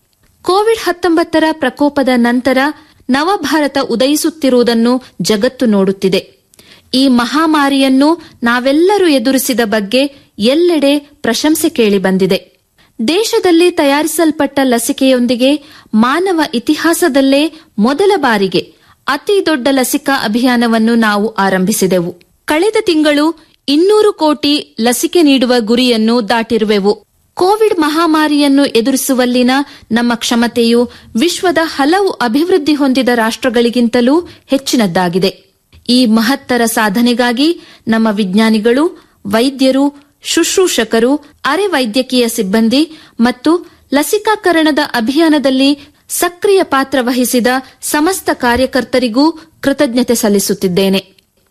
ಕೋವಿಡ್ ಹತ್ತೊಂಬತ್ತರ ಪ್ರಕೋಪದ ನಂತರ ನವಭಾರತ ಉದಯಿಸುತ್ತಿರುವುದನ್ನು ಜಗತ್ತು ನೋಡುತ್ತಿದೆ ಈ ಮಹಾಮಾರಿಯನ್ನು ನಾವೆಲ್ಲರೂ ಎದುರಿಸಿದ ಬಗ್ಗೆ ಎಲ್ಲೆಡೆ ಪ್ರಶಂಸೆ ಕೇಳಿಬಂದಿದೆ ದೇಶದಲ್ಲಿ ತಯಾರಿಸಲ್ಪಟ್ಟ ಲಸಿಕೆಯೊಂದಿಗೆ ಮಾನವ ಇತಿಹಾಸದಲ್ಲೇ ಮೊದಲ ಬಾರಿಗೆ ಅತಿ ದೊಡ್ಡ ಲಸಿಕಾ ಅಭಿಯಾನವನ್ನು ನಾವು ಆರಂಭಿಸಿದೆವು ಕಳೆದ ತಿಂಗಳು ಇನ್ನೂರು ಕೋಟಿ ಲಸಿಕೆ ನೀಡುವ ಗುರಿಯನ್ನು ದಾಟಿರುವೆವು ಕೋವಿಡ್ ಮಹಾಮಾರಿಯನ್ನು ಎದುರಿಸುವಲ್ಲಿನ ನಮ್ಮ ಕ್ಷಮತೆಯು ವಿಶ್ವದ ಹಲವು ಅಭಿವೃದ್ಧಿ ಹೊಂದಿದ ರಾಷ್ಟ್ರಗಳಿಗಿಂತಲೂ ಹೆಚ್ಚಿನದ್ದಾಗಿದೆ ಈ ಮಹತ್ತರ ಸಾಧನೆಗಾಗಿ ನಮ್ಮ ವಿಜ್ಞಾನಿಗಳು ವೈದ್ಯರು ಶುಶ್ರೂಷಕರು ಅರೆ ವೈದ್ಯಕೀಯ ಸಿಬ್ಬಂದಿ ಮತ್ತು ಲಸಿಕಾಕರಣದ ಅಭಿಯಾನದಲ್ಲಿ ಸಕ್ರಿಯ ಪಾತ್ರ ವಹಿಸಿದ ಸಮಸ್ತ ಕಾರ್ಯಕರ್ತರಿಗೂ ಕೃತಜ್ಞತೆ ಸಲ್ಲಿಸುತ್ತಿದ್ದೇನೆ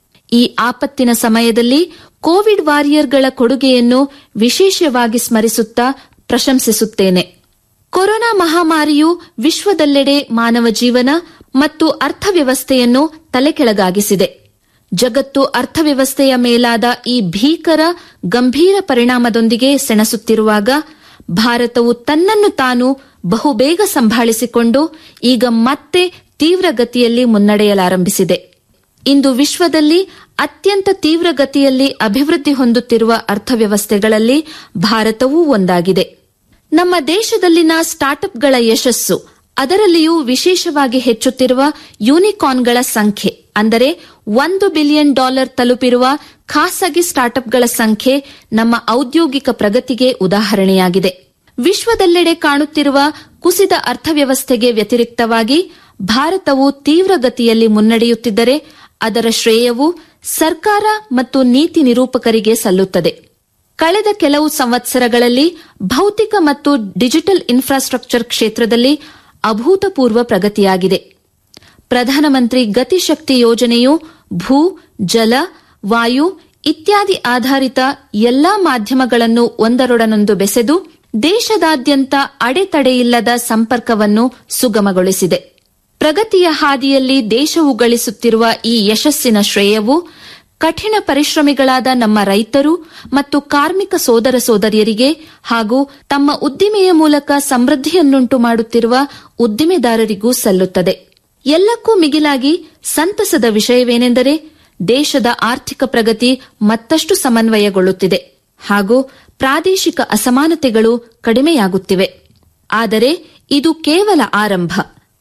ಈ ಆಪತ್ತಿನ ಸಮಯದಲ್ಲಿ ಕೋವಿಡ್ ವಾರಿಯರ್ಗಳ ಕೊಡುಗೆಯನ್ನು ವಿಶೇಷವಾಗಿ ಸ್ಮರಿಸುತ್ತಾ ಪ್ರಶಂಸಿಸುತ್ತೇನೆ ಕೊರೋನಾ ಮಹಾಮಾರಿಯು ವಿಶ್ವದೆಲ್ಲೆಡೆ ಮಾನವ ಜೀವನ ಮತ್ತು ಅರ್ಥವ್ಯವಸ್ಥೆಯನ್ನು ತಲೆಕೆಳಗಾಗಿಸಿದೆ ಜಗತ್ತು ಅರ್ಥವ್ಯವಸ್ಥೆಯ ಮೇಲಾದ ಈ ಭೀಕರ ಗಂಭೀರ ಪರಿಣಾಮದೊಂದಿಗೆ ಸೆಣಸುತ್ತಿರುವಾಗ ಭಾರತವು ತನ್ನನ್ನು ತಾನು ಬಹುಬೇಗ ಸಂಭಾಳಿಸಿಕೊಂಡು ಈಗ ಮತ್ತೆ ತೀವ್ರಗತಿಯಲ್ಲಿ ಮುನ್ನಡೆಯಲಾರಂಭಿಸಿದೆ ಇಂದು ವಿಶ್ವದಲ್ಲಿ ಅತ್ಯಂತ ತೀವ್ರಗತಿಯಲ್ಲಿ ಅಭಿವೃದ್ಧಿ ಹೊಂದುತ್ತಿರುವ ಅರ್ಥವ್ಯವಸ್ಥೆಗಳಲ್ಲಿ ಭಾರತವೂ ಒಂದಾಗಿದೆ ನಮ್ಮ ದೇಶದಲ್ಲಿನ ಸ್ಟಾರ್ಟ್ಅಪ್ಗಳ ಯಶಸ್ಸು ಅದರಲ್ಲಿಯೂ ವಿಶೇಷವಾಗಿ ಹೆಚ್ಚುತ್ತಿರುವ ಯೂನಿಕಾರ್ನ್ಗಳ ಸಂಖ್ಯೆ ಅಂದರೆ ಒಂದು ಬಿಲಿಯನ್ ಡಾಲರ್ ತಲುಪಿರುವ ಖಾಸಗಿ ಸ್ಟಾರ್ಟ್ಅಪ್ಗಳ ಸಂಖ್ಯೆ ನಮ್ಮ ಔದ್ಯೋಗಿಕ ಪ್ರಗತಿಗೆ ಉದಾಹರಣೆಯಾಗಿದೆ ವಿಶ್ವದೆಲ್ಲೆಡೆ ಕಾಣುತ್ತಿರುವ ಕುಸಿದ ಅರ್ಥವ್ಯವಸ್ಥೆಗೆ ವ್ಯತಿರಿಕ್ತವಾಗಿ ಭಾರತವು ತೀವ್ರಗತಿಯಲ್ಲಿ ಮುನ್ನಡೆಯುತ್ತಿದ್ದರೆ ಅದರ ಶ್ರೇಯವು ಸರ್ಕಾರ ಮತ್ತು ನೀತಿ ನಿರೂಪಕರಿಗೆ ಸಲ್ಲುತ್ತದೆ ಕಳೆದ ಕೆಲವು ಸಂವತ್ಸರಗಳಲ್ಲಿ ಭೌತಿಕ ಮತ್ತು ಡಿಜಿಟಲ್ ಇನ್ಫ್ರಾಸ್ಟ್ರಕ್ಚರ್ ಕ್ಷೇತ್ರದಲ್ಲಿ ಅಭೂತಪೂರ್ವ ಪ್ರಗತಿಯಾಗಿದೆ ಪ್ರಧಾನಮಂತ್ರಿ ಗತಿಶಕ್ತಿ ಯೋಜನೆಯು ಭೂ ಜಲ ವಾಯು ಇತ್ಯಾದಿ ಆಧಾರಿತ ಎಲ್ಲಾ ಮಾಧ್ಯಮಗಳನ್ನು ಒಂದರೊಡನೊಂದು ಬೆಸೆದು ದೇಶದಾದ್ಯಂತ ಅಡೆತಡೆಯಿಲ್ಲದ ಸಂಪರ್ಕವನ್ನು ಸುಗಮಗೊಳಿಸಿದೆ ಪ್ರಗತಿಯ ಹಾದಿಯಲ್ಲಿ ದೇಶವು ಗಳಿಸುತ್ತಿರುವ ಈ ಯಶಸ್ಸಿನ ಶ್ರೇಯವು ಕಠಿಣ ಪರಿಶ್ರಮಿಗಳಾದ ನಮ್ಮ ರೈತರು ಮತ್ತು ಕಾರ್ಮಿಕ ಸೋದರ ಸೋದರಿಯರಿಗೆ ಹಾಗೂ ತಮ್ಮ ಉದ್ದಿಮೆಯ ಮೂಲಕ ಸಮೃದ್ಧಿಯನ್ನುಂಟು ಮಾಡುತ್ತಿರುವ ಉದ್ದಿಮೆದಾರರಿಗೂ ಸಲ್ಲುತ್ತದೆ ಎಲ್ಲಕ್ಕೂ ಮಿಗಿಲಾಗಿ ಸಂತಸದ ವಿಷಯವೇನೆಂದರೆ ದೇಶದ ಆರ್ಥಿಕ ಪ್ರಗತಿ ಮತ್ತಷ್ಟು ಸಮನ್ವಯಗೊಳ್ಳುತ್ತಿದೆ ಹಾಗೂ ಪ್ರಾದೇಶಿಕ ಅಸಮಾನತೆಗಳು ಕಡಿಮೆಯಾಗುತ್ತಿವೆ ಆದರೆ ಇದು ಕೇವಲ ಆರಂಭ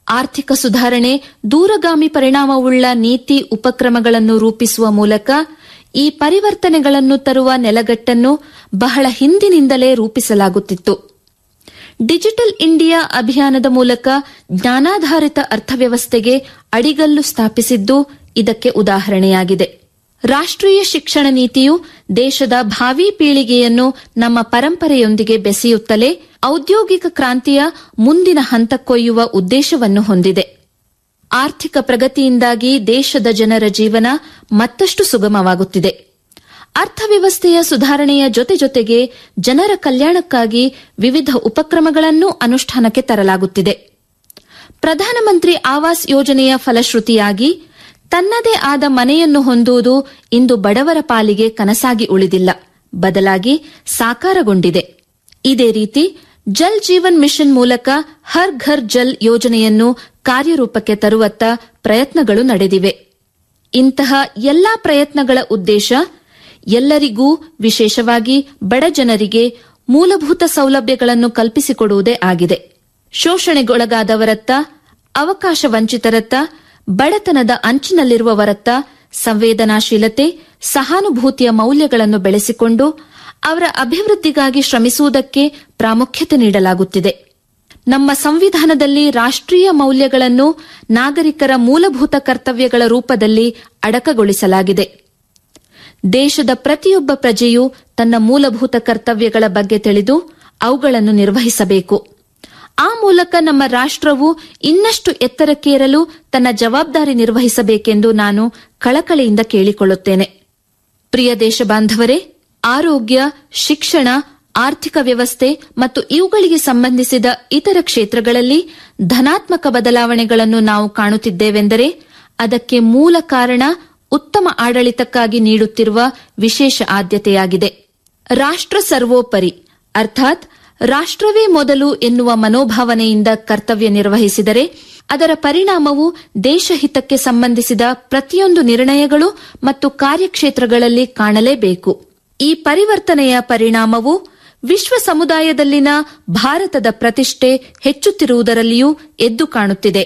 ಆರ್ಥಿಕ ಸುಧಾರಣೆ ದೂರಗಾಮಿ ಪರಿಣಾಮವುಳ್ಳ ನೀತಿ ಉಪಕ್ರಮಗಳನ್ನು ರೂಪಿಸುವ ಮೂಲಕ ಈ ಪರಿವರ್ತನೆಗಳನ್ನು ತರುವ ನೆಲಗಟ್ಟನ್ನು ಬಹಳ ಹಿಂದಿನಿಂದಲೇ ರೂಪಿಸಲಾಗುತ್ತಿತ್ತು ಡಿಜಿಟಲ್ ಇಂಡಿಯಾ ಅಭಿಯಾನದ ಮೂಲಕ ಜ್ಞಾನಾಧಾರಿತ ಅರ್ಥವ್ಯವಸ್ಥೆಗೆ ಅಡಿಗಲ್ಲು ಸ್ಥಾಪಿಸಿದ್ದು ಇದಕ್ಕೆ ಉದಾಹರಣೆಯಾಗಿದೆ ರಾಷ್ಟ್ರೀಯ ಶಿಕ್ಷಣ ನೀತಿಯು ದೇಶದ ಭಾವಿ ಪೀಳಿಗೆಯನ್ನು ನಮ್ಮ ಪರಂಪರೆಯೊಂದಿಗೆ ಬೆಸೆಯುತ್ತಲೇ ಔದ್ಯೋಗಿಕ ಕ್ರಾಂತಿಯ ಮುಂದಿನ ಹಂತಕ್ಕೊಯ್ಯುವ ಉದ್ದೇಶವನ್ನು ಹೊಂದಿದೆ ಆರ್ಥಿಕ ಪ್ರಗತಿಯಿಂದಾಗಿ ದೇಶದ ಜನರ ಜೀವನ ಮತ್ತಷ್ಟು ಸುಗಮವಾಗುತ್ತಿದೆ ಅರ್ಥವ್ಯವಸ್ಥೆಯ ಸುಧಾರಣೆಯ ಜೊತೆ ಜೊತೆಗೆ ಜನರ ಕಲ್ಯಾಣಕ್ಕಾಗಿ ವಿವಿಧ ಉಪಕ್ರಮಗಳನ್ನು ಅನುಷ್ಠಾನಕ್ಕೆ ತರಲಾಗುತ್ತಿದೆ ಪ್ರಧಾನಮಂತ್ರಿ ಆವಾಸ್ ಯೋಜನೆಯ ಫಲಶ್ರುತಿಯಾಗಿ ತನ್ನದೇ ಆದ ಮನೆಯನ್ನು ಹೊಂದುವುದು ಇಂದು ಬಡವರ ಪಾಲಿಗೆ ಕನಸಾಗಿ ಉಳಿದಿಲ್ಲ ಬದಲಾಗಿ ಸಾಕಾರಗೊಂಡಿದೆ ಇದೇ ರೀತಿ ಜಲ್ ಜೀವನ್ ಮಿಷನ್ ಮೂಲಕ ಹರ್ ಘರ್ ಜಲ್ ಯೋಜನೆಯನ್ನು ಕಾರ್ಯರೂಪಕ್ಕೆ ತರುವತ್ತ ಪ್ರಯತ್ನಗಳು ನಡೆದಿವೆ ಇಂತಹ ಎಲ್ಲಾ ಪ್ರಯತ್ನಗಳ ಉದ್ದೇಶ ಎಲ್ಲರಿಗೂ ವಿಶೇಷವಾಗಿ ಬಡ ಜನರಿಗೆ ಮೂಲಭೂತ ಸೌಲಭ್ಯಗಳನ್ನು ಕಲ್ಪಿಸಿಕೊಡುವುದೇ ಆಗಿದೆ ಶೋಷಣೆಗೊಳಗಾದವರತ್ತ ಅವಕಾಶ ವಂಚಿತರತ್ತ ಬಡತನದ ಅಂಚಿನಲ್ಲಿರುವವರತ್ತ ಸಂವೇದನಾಶೀಲತೆ ಸಹಾನುಭೂತಿಯ ಮೌಲ್ಯಗಳನ್ನು ಬೆಳೆಸಿಕೊಂಡು ಅವರ ಅಭಿವೃದ್ಧಿಗಾಗಿ ಶ್ರಮಿಸುವುದಕ್ಕೆ ಪ್ರಾಮುಖ್ಯತೆ ನೀಡಲಾಗುತ್ತಿದೆ ನಮ್ಮ ಸಂವಿಧಾನದಲ್ಲಿ ರಾಷ್ಟ್ರೀಯ ಮೌಲ್ಯಗಳನ್ನು ನಾಗರಿಕರ ಮೂಲಭೂತ ಕರ್ತವ್ಯಗಳ ರೂಪದಲ್ಲಿ ಅಡಕಗೊಳಿಸಲಾಗಿದೆ ದೇಶದ ಪ್ರತಿಯೊಬ್ಬ ಪ್ರಜೆಯೂ ತನ್ನ ಮೂಲಭೂತ ಕರ್ತವ್ಯಗಳ ಬಗ್ಗೆ ತಿಳಿದು ಅವುಗಳನ್ನು ನಿರ್ವಹಿಸಬೇಕು ಆ ಮೂಲಕ ನಮ್ಮ ರಾಷ್ಟ್ರವು ಇನ್ನಷ್ಟು ಎತ್ತರಕ್ಕೇರಲು ತನ್ನ ಜವಾಬ್ದಾರಿ ನಿರ್ವಹಿಸಬೇಕೆಂದು ನಾನು ಕಳಕಳಿಯಿಂದ ಕೇಳಿಕೊಳ್ಳುತ್ತೇನೆ ಪ್ರಿಯ ದೇಶಬಾಂಧವರೇ ಆರೋಗ್ಯ ಶಿಕ್ಷಣ ಆರ್ಥಿಕ ವ್ಯವಸ್ಥೆ ಮತ್ತು ಇವುಗಳಿಗೆ ಸಂಬಂಧಿಸಿದ ಇತರ ಕ್ಷೇತ್ರಗಳಲ್ಲಿ ಧನಾತ್ಮಕ ಬದಲಾವಣೆಗಳನ್ನು ನಾವು ಕಾಣುತ್ತಿದ್ದೇವೆಂದರೆ ಅದಕ್ಕೆ ಮೂಲ ಕಾರಣ ಉತ್ತಮ ಆಡಳಿತಕ್ಕಾಗಿ ನೀಡುತ್ತಿರುವ ವಿಶೇಷ ಆದ್ಯತೆಯಾಗಿದೆ ರಾಷ್ಟ್ರ ಸರ್ವೋಪರಿ ಅರ್ಥಾತ್ ರಾಷ್ಟ್ರವೇ ಮೊದಲು ಎನ್ನುವ ಮನೋಭಾವನೆಯಿಂದ ಕರ್ತವ್ಯ ನಿರ್ವಹಿಸಿದರೆ ಅದರ ಪರಿಣಾಮವು ದೇಶಹಿತಕ್ಕೆ ಸಂಬಂಧಿಸಿದ ಪ್ರತಿಯೊಂದು ನಿರ್ಣಯಗಳು ಮತ್ತು ಕಾರ್ಯಕ್ಷೇತ್ರಗಳಲ್ಲಿ ಕಾಣಲೇಬೇಕು ಈ ಪರಿವರ್ತನೆಯ ಪರಿಣಾಮವು ವಿಶ್ವ ಸಮುದಾಯದಲ್ಲಿನ ಭಾರತದ ಪ್ರತಿಷ್ಠೆ ಹೆಚ್ಚುತ್ತಿರುವುದರಲ್ಲಿಯೂ ಎದ್ದು ಕಾಣುತ್ತಿದೆ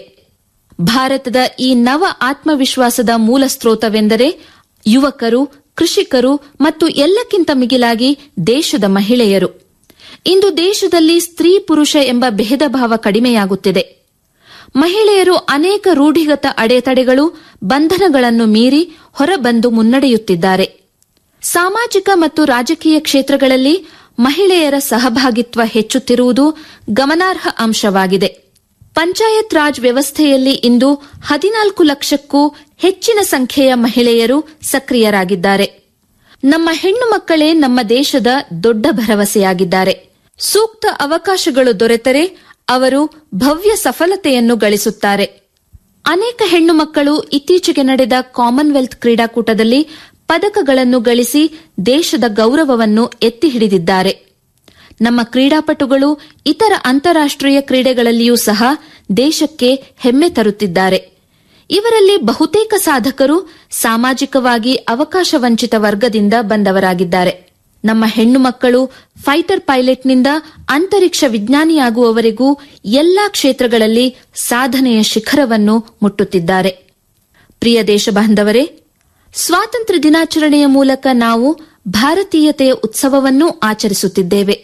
ಭಾರತದ ಈ ನವ ಆತ್ಮವಿಶ್ವಾಸದ ಮೂಲ ಸ್ರೋತವೆಂದರೆ ಯುವಕರು ಕೃಷಿಕರು ಮತ್ತು ಎಲ್ಲಕ್ಕಿಂತ ಮಿಗಿಲಾಗಿ ದೇಶದ ಮಹಿಳೆಯರು ಇಂದು ದೇಶದಲ್ಲಿ ಸ್ತ್ರೀ ಪುರುಷ ಎಂಬ ಭೇದ ಭಾವ ಕಡಿಮೆಯಾಗುತ್ತಿದೆ ಮಹಿಳೆಯರು ಅನೇಕ ರೂಢಿಗತ ಅಡೆತಡೆಗಳು ಬಂಧನಗಳನ್ನು ಮೀರಿ ಹೊರಬಂದು ಮುನ್ನಡೆಯುತ್ತಿದ್ದಾರೆ ಸಾಮಾಜಿಕ ಮತ್ತು ರಾಜಕೀಯ ಕ್ಷೇತ್ರಗಳಲ್ಲಿ ಮಹಿಳೆಯರ ಸಹಭಾಗಿತ್ವ ಹೆಚ್ಚುತ್ತಿರುವುದು ಗಮನಾರ್ಹ ಅಂಶವಾಗಿದೆ ಪಂಚಾಯತ್ ರಾಜ್ ವ್ಯವಸ್ಥೆಯಲ್ಲಿ ಇಂದು ಹದಿನಾಲ್ಕು ಲಕ್ಷಕ್ಕೂ ಹೆಚ್ಚಿನ ಸಂಖ್ಯೆಯ ಮಹಿಳೆಯರು ಸಕ್ರಿಯರಾಗಿದ್ದಾರೆ ನಮ್ಮ ಹೆಣ್ಣು ಮಕ್ಕಳೇ ನಮ್ಮ ದೇಶದ ದೊಡ್ಡ ಭರವಸೆಯಾಗಿದ್ದಾರೆ ಸೂಕ್ತ ಅವಕಾಶಗಳು ದೊರೆತರೆ ಅವರು ಭವ್ಯ ಸಫಲತೆಯನ್ನು ಗಳಿಸುತ್ತಾರೆ ಅನೇಕ ಹೆಣ್ಣು ಮಕ್ಕಳು ಇತ್ತೀಚೆಗೆ ನಡೆದ ಕಾಮನ್ವೆಲ್ತ್ ಕ್ರೀಡಾಕೂಟದಲ್ಲಿ ಪದಕಗಳನ್ನು ಗಳಿಸಿ ದೇಶದ ಗೌರವವನ್ನು ಎತ್ತಿ ಹಿಡಿದಿದ್ದಾರೆ ನಮ್ಮ ಕ್ರೀಡಾಪಟುಗಳು ಇತರ ಅಂತಾರಾಷ್ಟೀಯ ಕ್ರೀಡೆಗಳಲ್ಲಿಯೂ ಸಹ ದೇಶಕ್ಕೆ ಹೆಮ್ಮೆ ತರುತ್ತಿದ್ದಾರೆ ಇವರಲ್ಲಿ ಬಹುತೇಕ ಸಾಧಕರು ಸಾಮಾಜಿಕವಾಗಿ ಅವಕಾಶ ವಂಚಿತ ವರ್ಗದಿಂದ ಬಂದವರಾಗಿದ್ದಾರೆ ನಮ್ಮ ಹೆಣ್ಣು ಮಕ್ಕಳು ಫೈಟರ್ ಪೈಲಟ್ನಿಂದ ಅಂತರಿಕ್ಷ ವಿಜ್ಞಾನಿಯಾಗುವವರೆಗೂ ಎಲ್ಲಾ ಕ್ಷೇತ್ರಗಳಲ್ಲಿ ಸಾಧನೆಯ ಶಿಖರವನ್ನು ಮುಟ್ಟುತ್ತಿದ್ದಾರೆ ಪ್ರಿಯ ದೇಶಬಾಂಧವರೇ ಸ್ವಾತಂತ್ರ್ಯ ದಿನಾಚರಣೆಯ ಮೂಲಕ ನಾವು ಭಾರತೀಯತೆಯ ಉತ್ಸವವನ್ನೂ ಆಚರಿಸುತ್ತಿದ್ದೇವೆ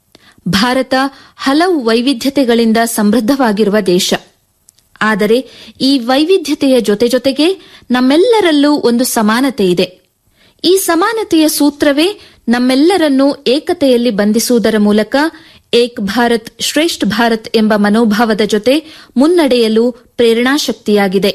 ಭಾರತ ಹಲವು ವೈವಿಧ್ಯತೆಗಳಿಂದ ಸಮೃದ್ಧವಾಗಿರುವ ದೇಶ ಆದರೆ ಈ ವೈವಿಧ್ಯತೆಯ ಜೊತೆ ಜೊತೆಗೆ ನಮ್ಮೆಲ್ಲರಲ್ಲೂ ಒಂದು ಸಮಾನತೆ ಇದೆ ಈ ಸಮಾನತೆಯ ಸೂತ್ರವೇ ನಮ್ಮೆಲ್ಲರನ್ನೂ ಏಕತೆಯಲ್ಲಿ ಬಂಧಿಸುವುದರ ಮೂಲಕ ಏಕ್ ಭಾರತ್ ಶ್ರೇಷ್ಠ ಭಾರತ್ ಎಂಬ ಮನೋಭಾವದ ಜೊತೆ ಮುನ್ನಡೆಯಲು ಪ್ರೇರಣಾಶಕ್ತಿಯಾಗಿದೆ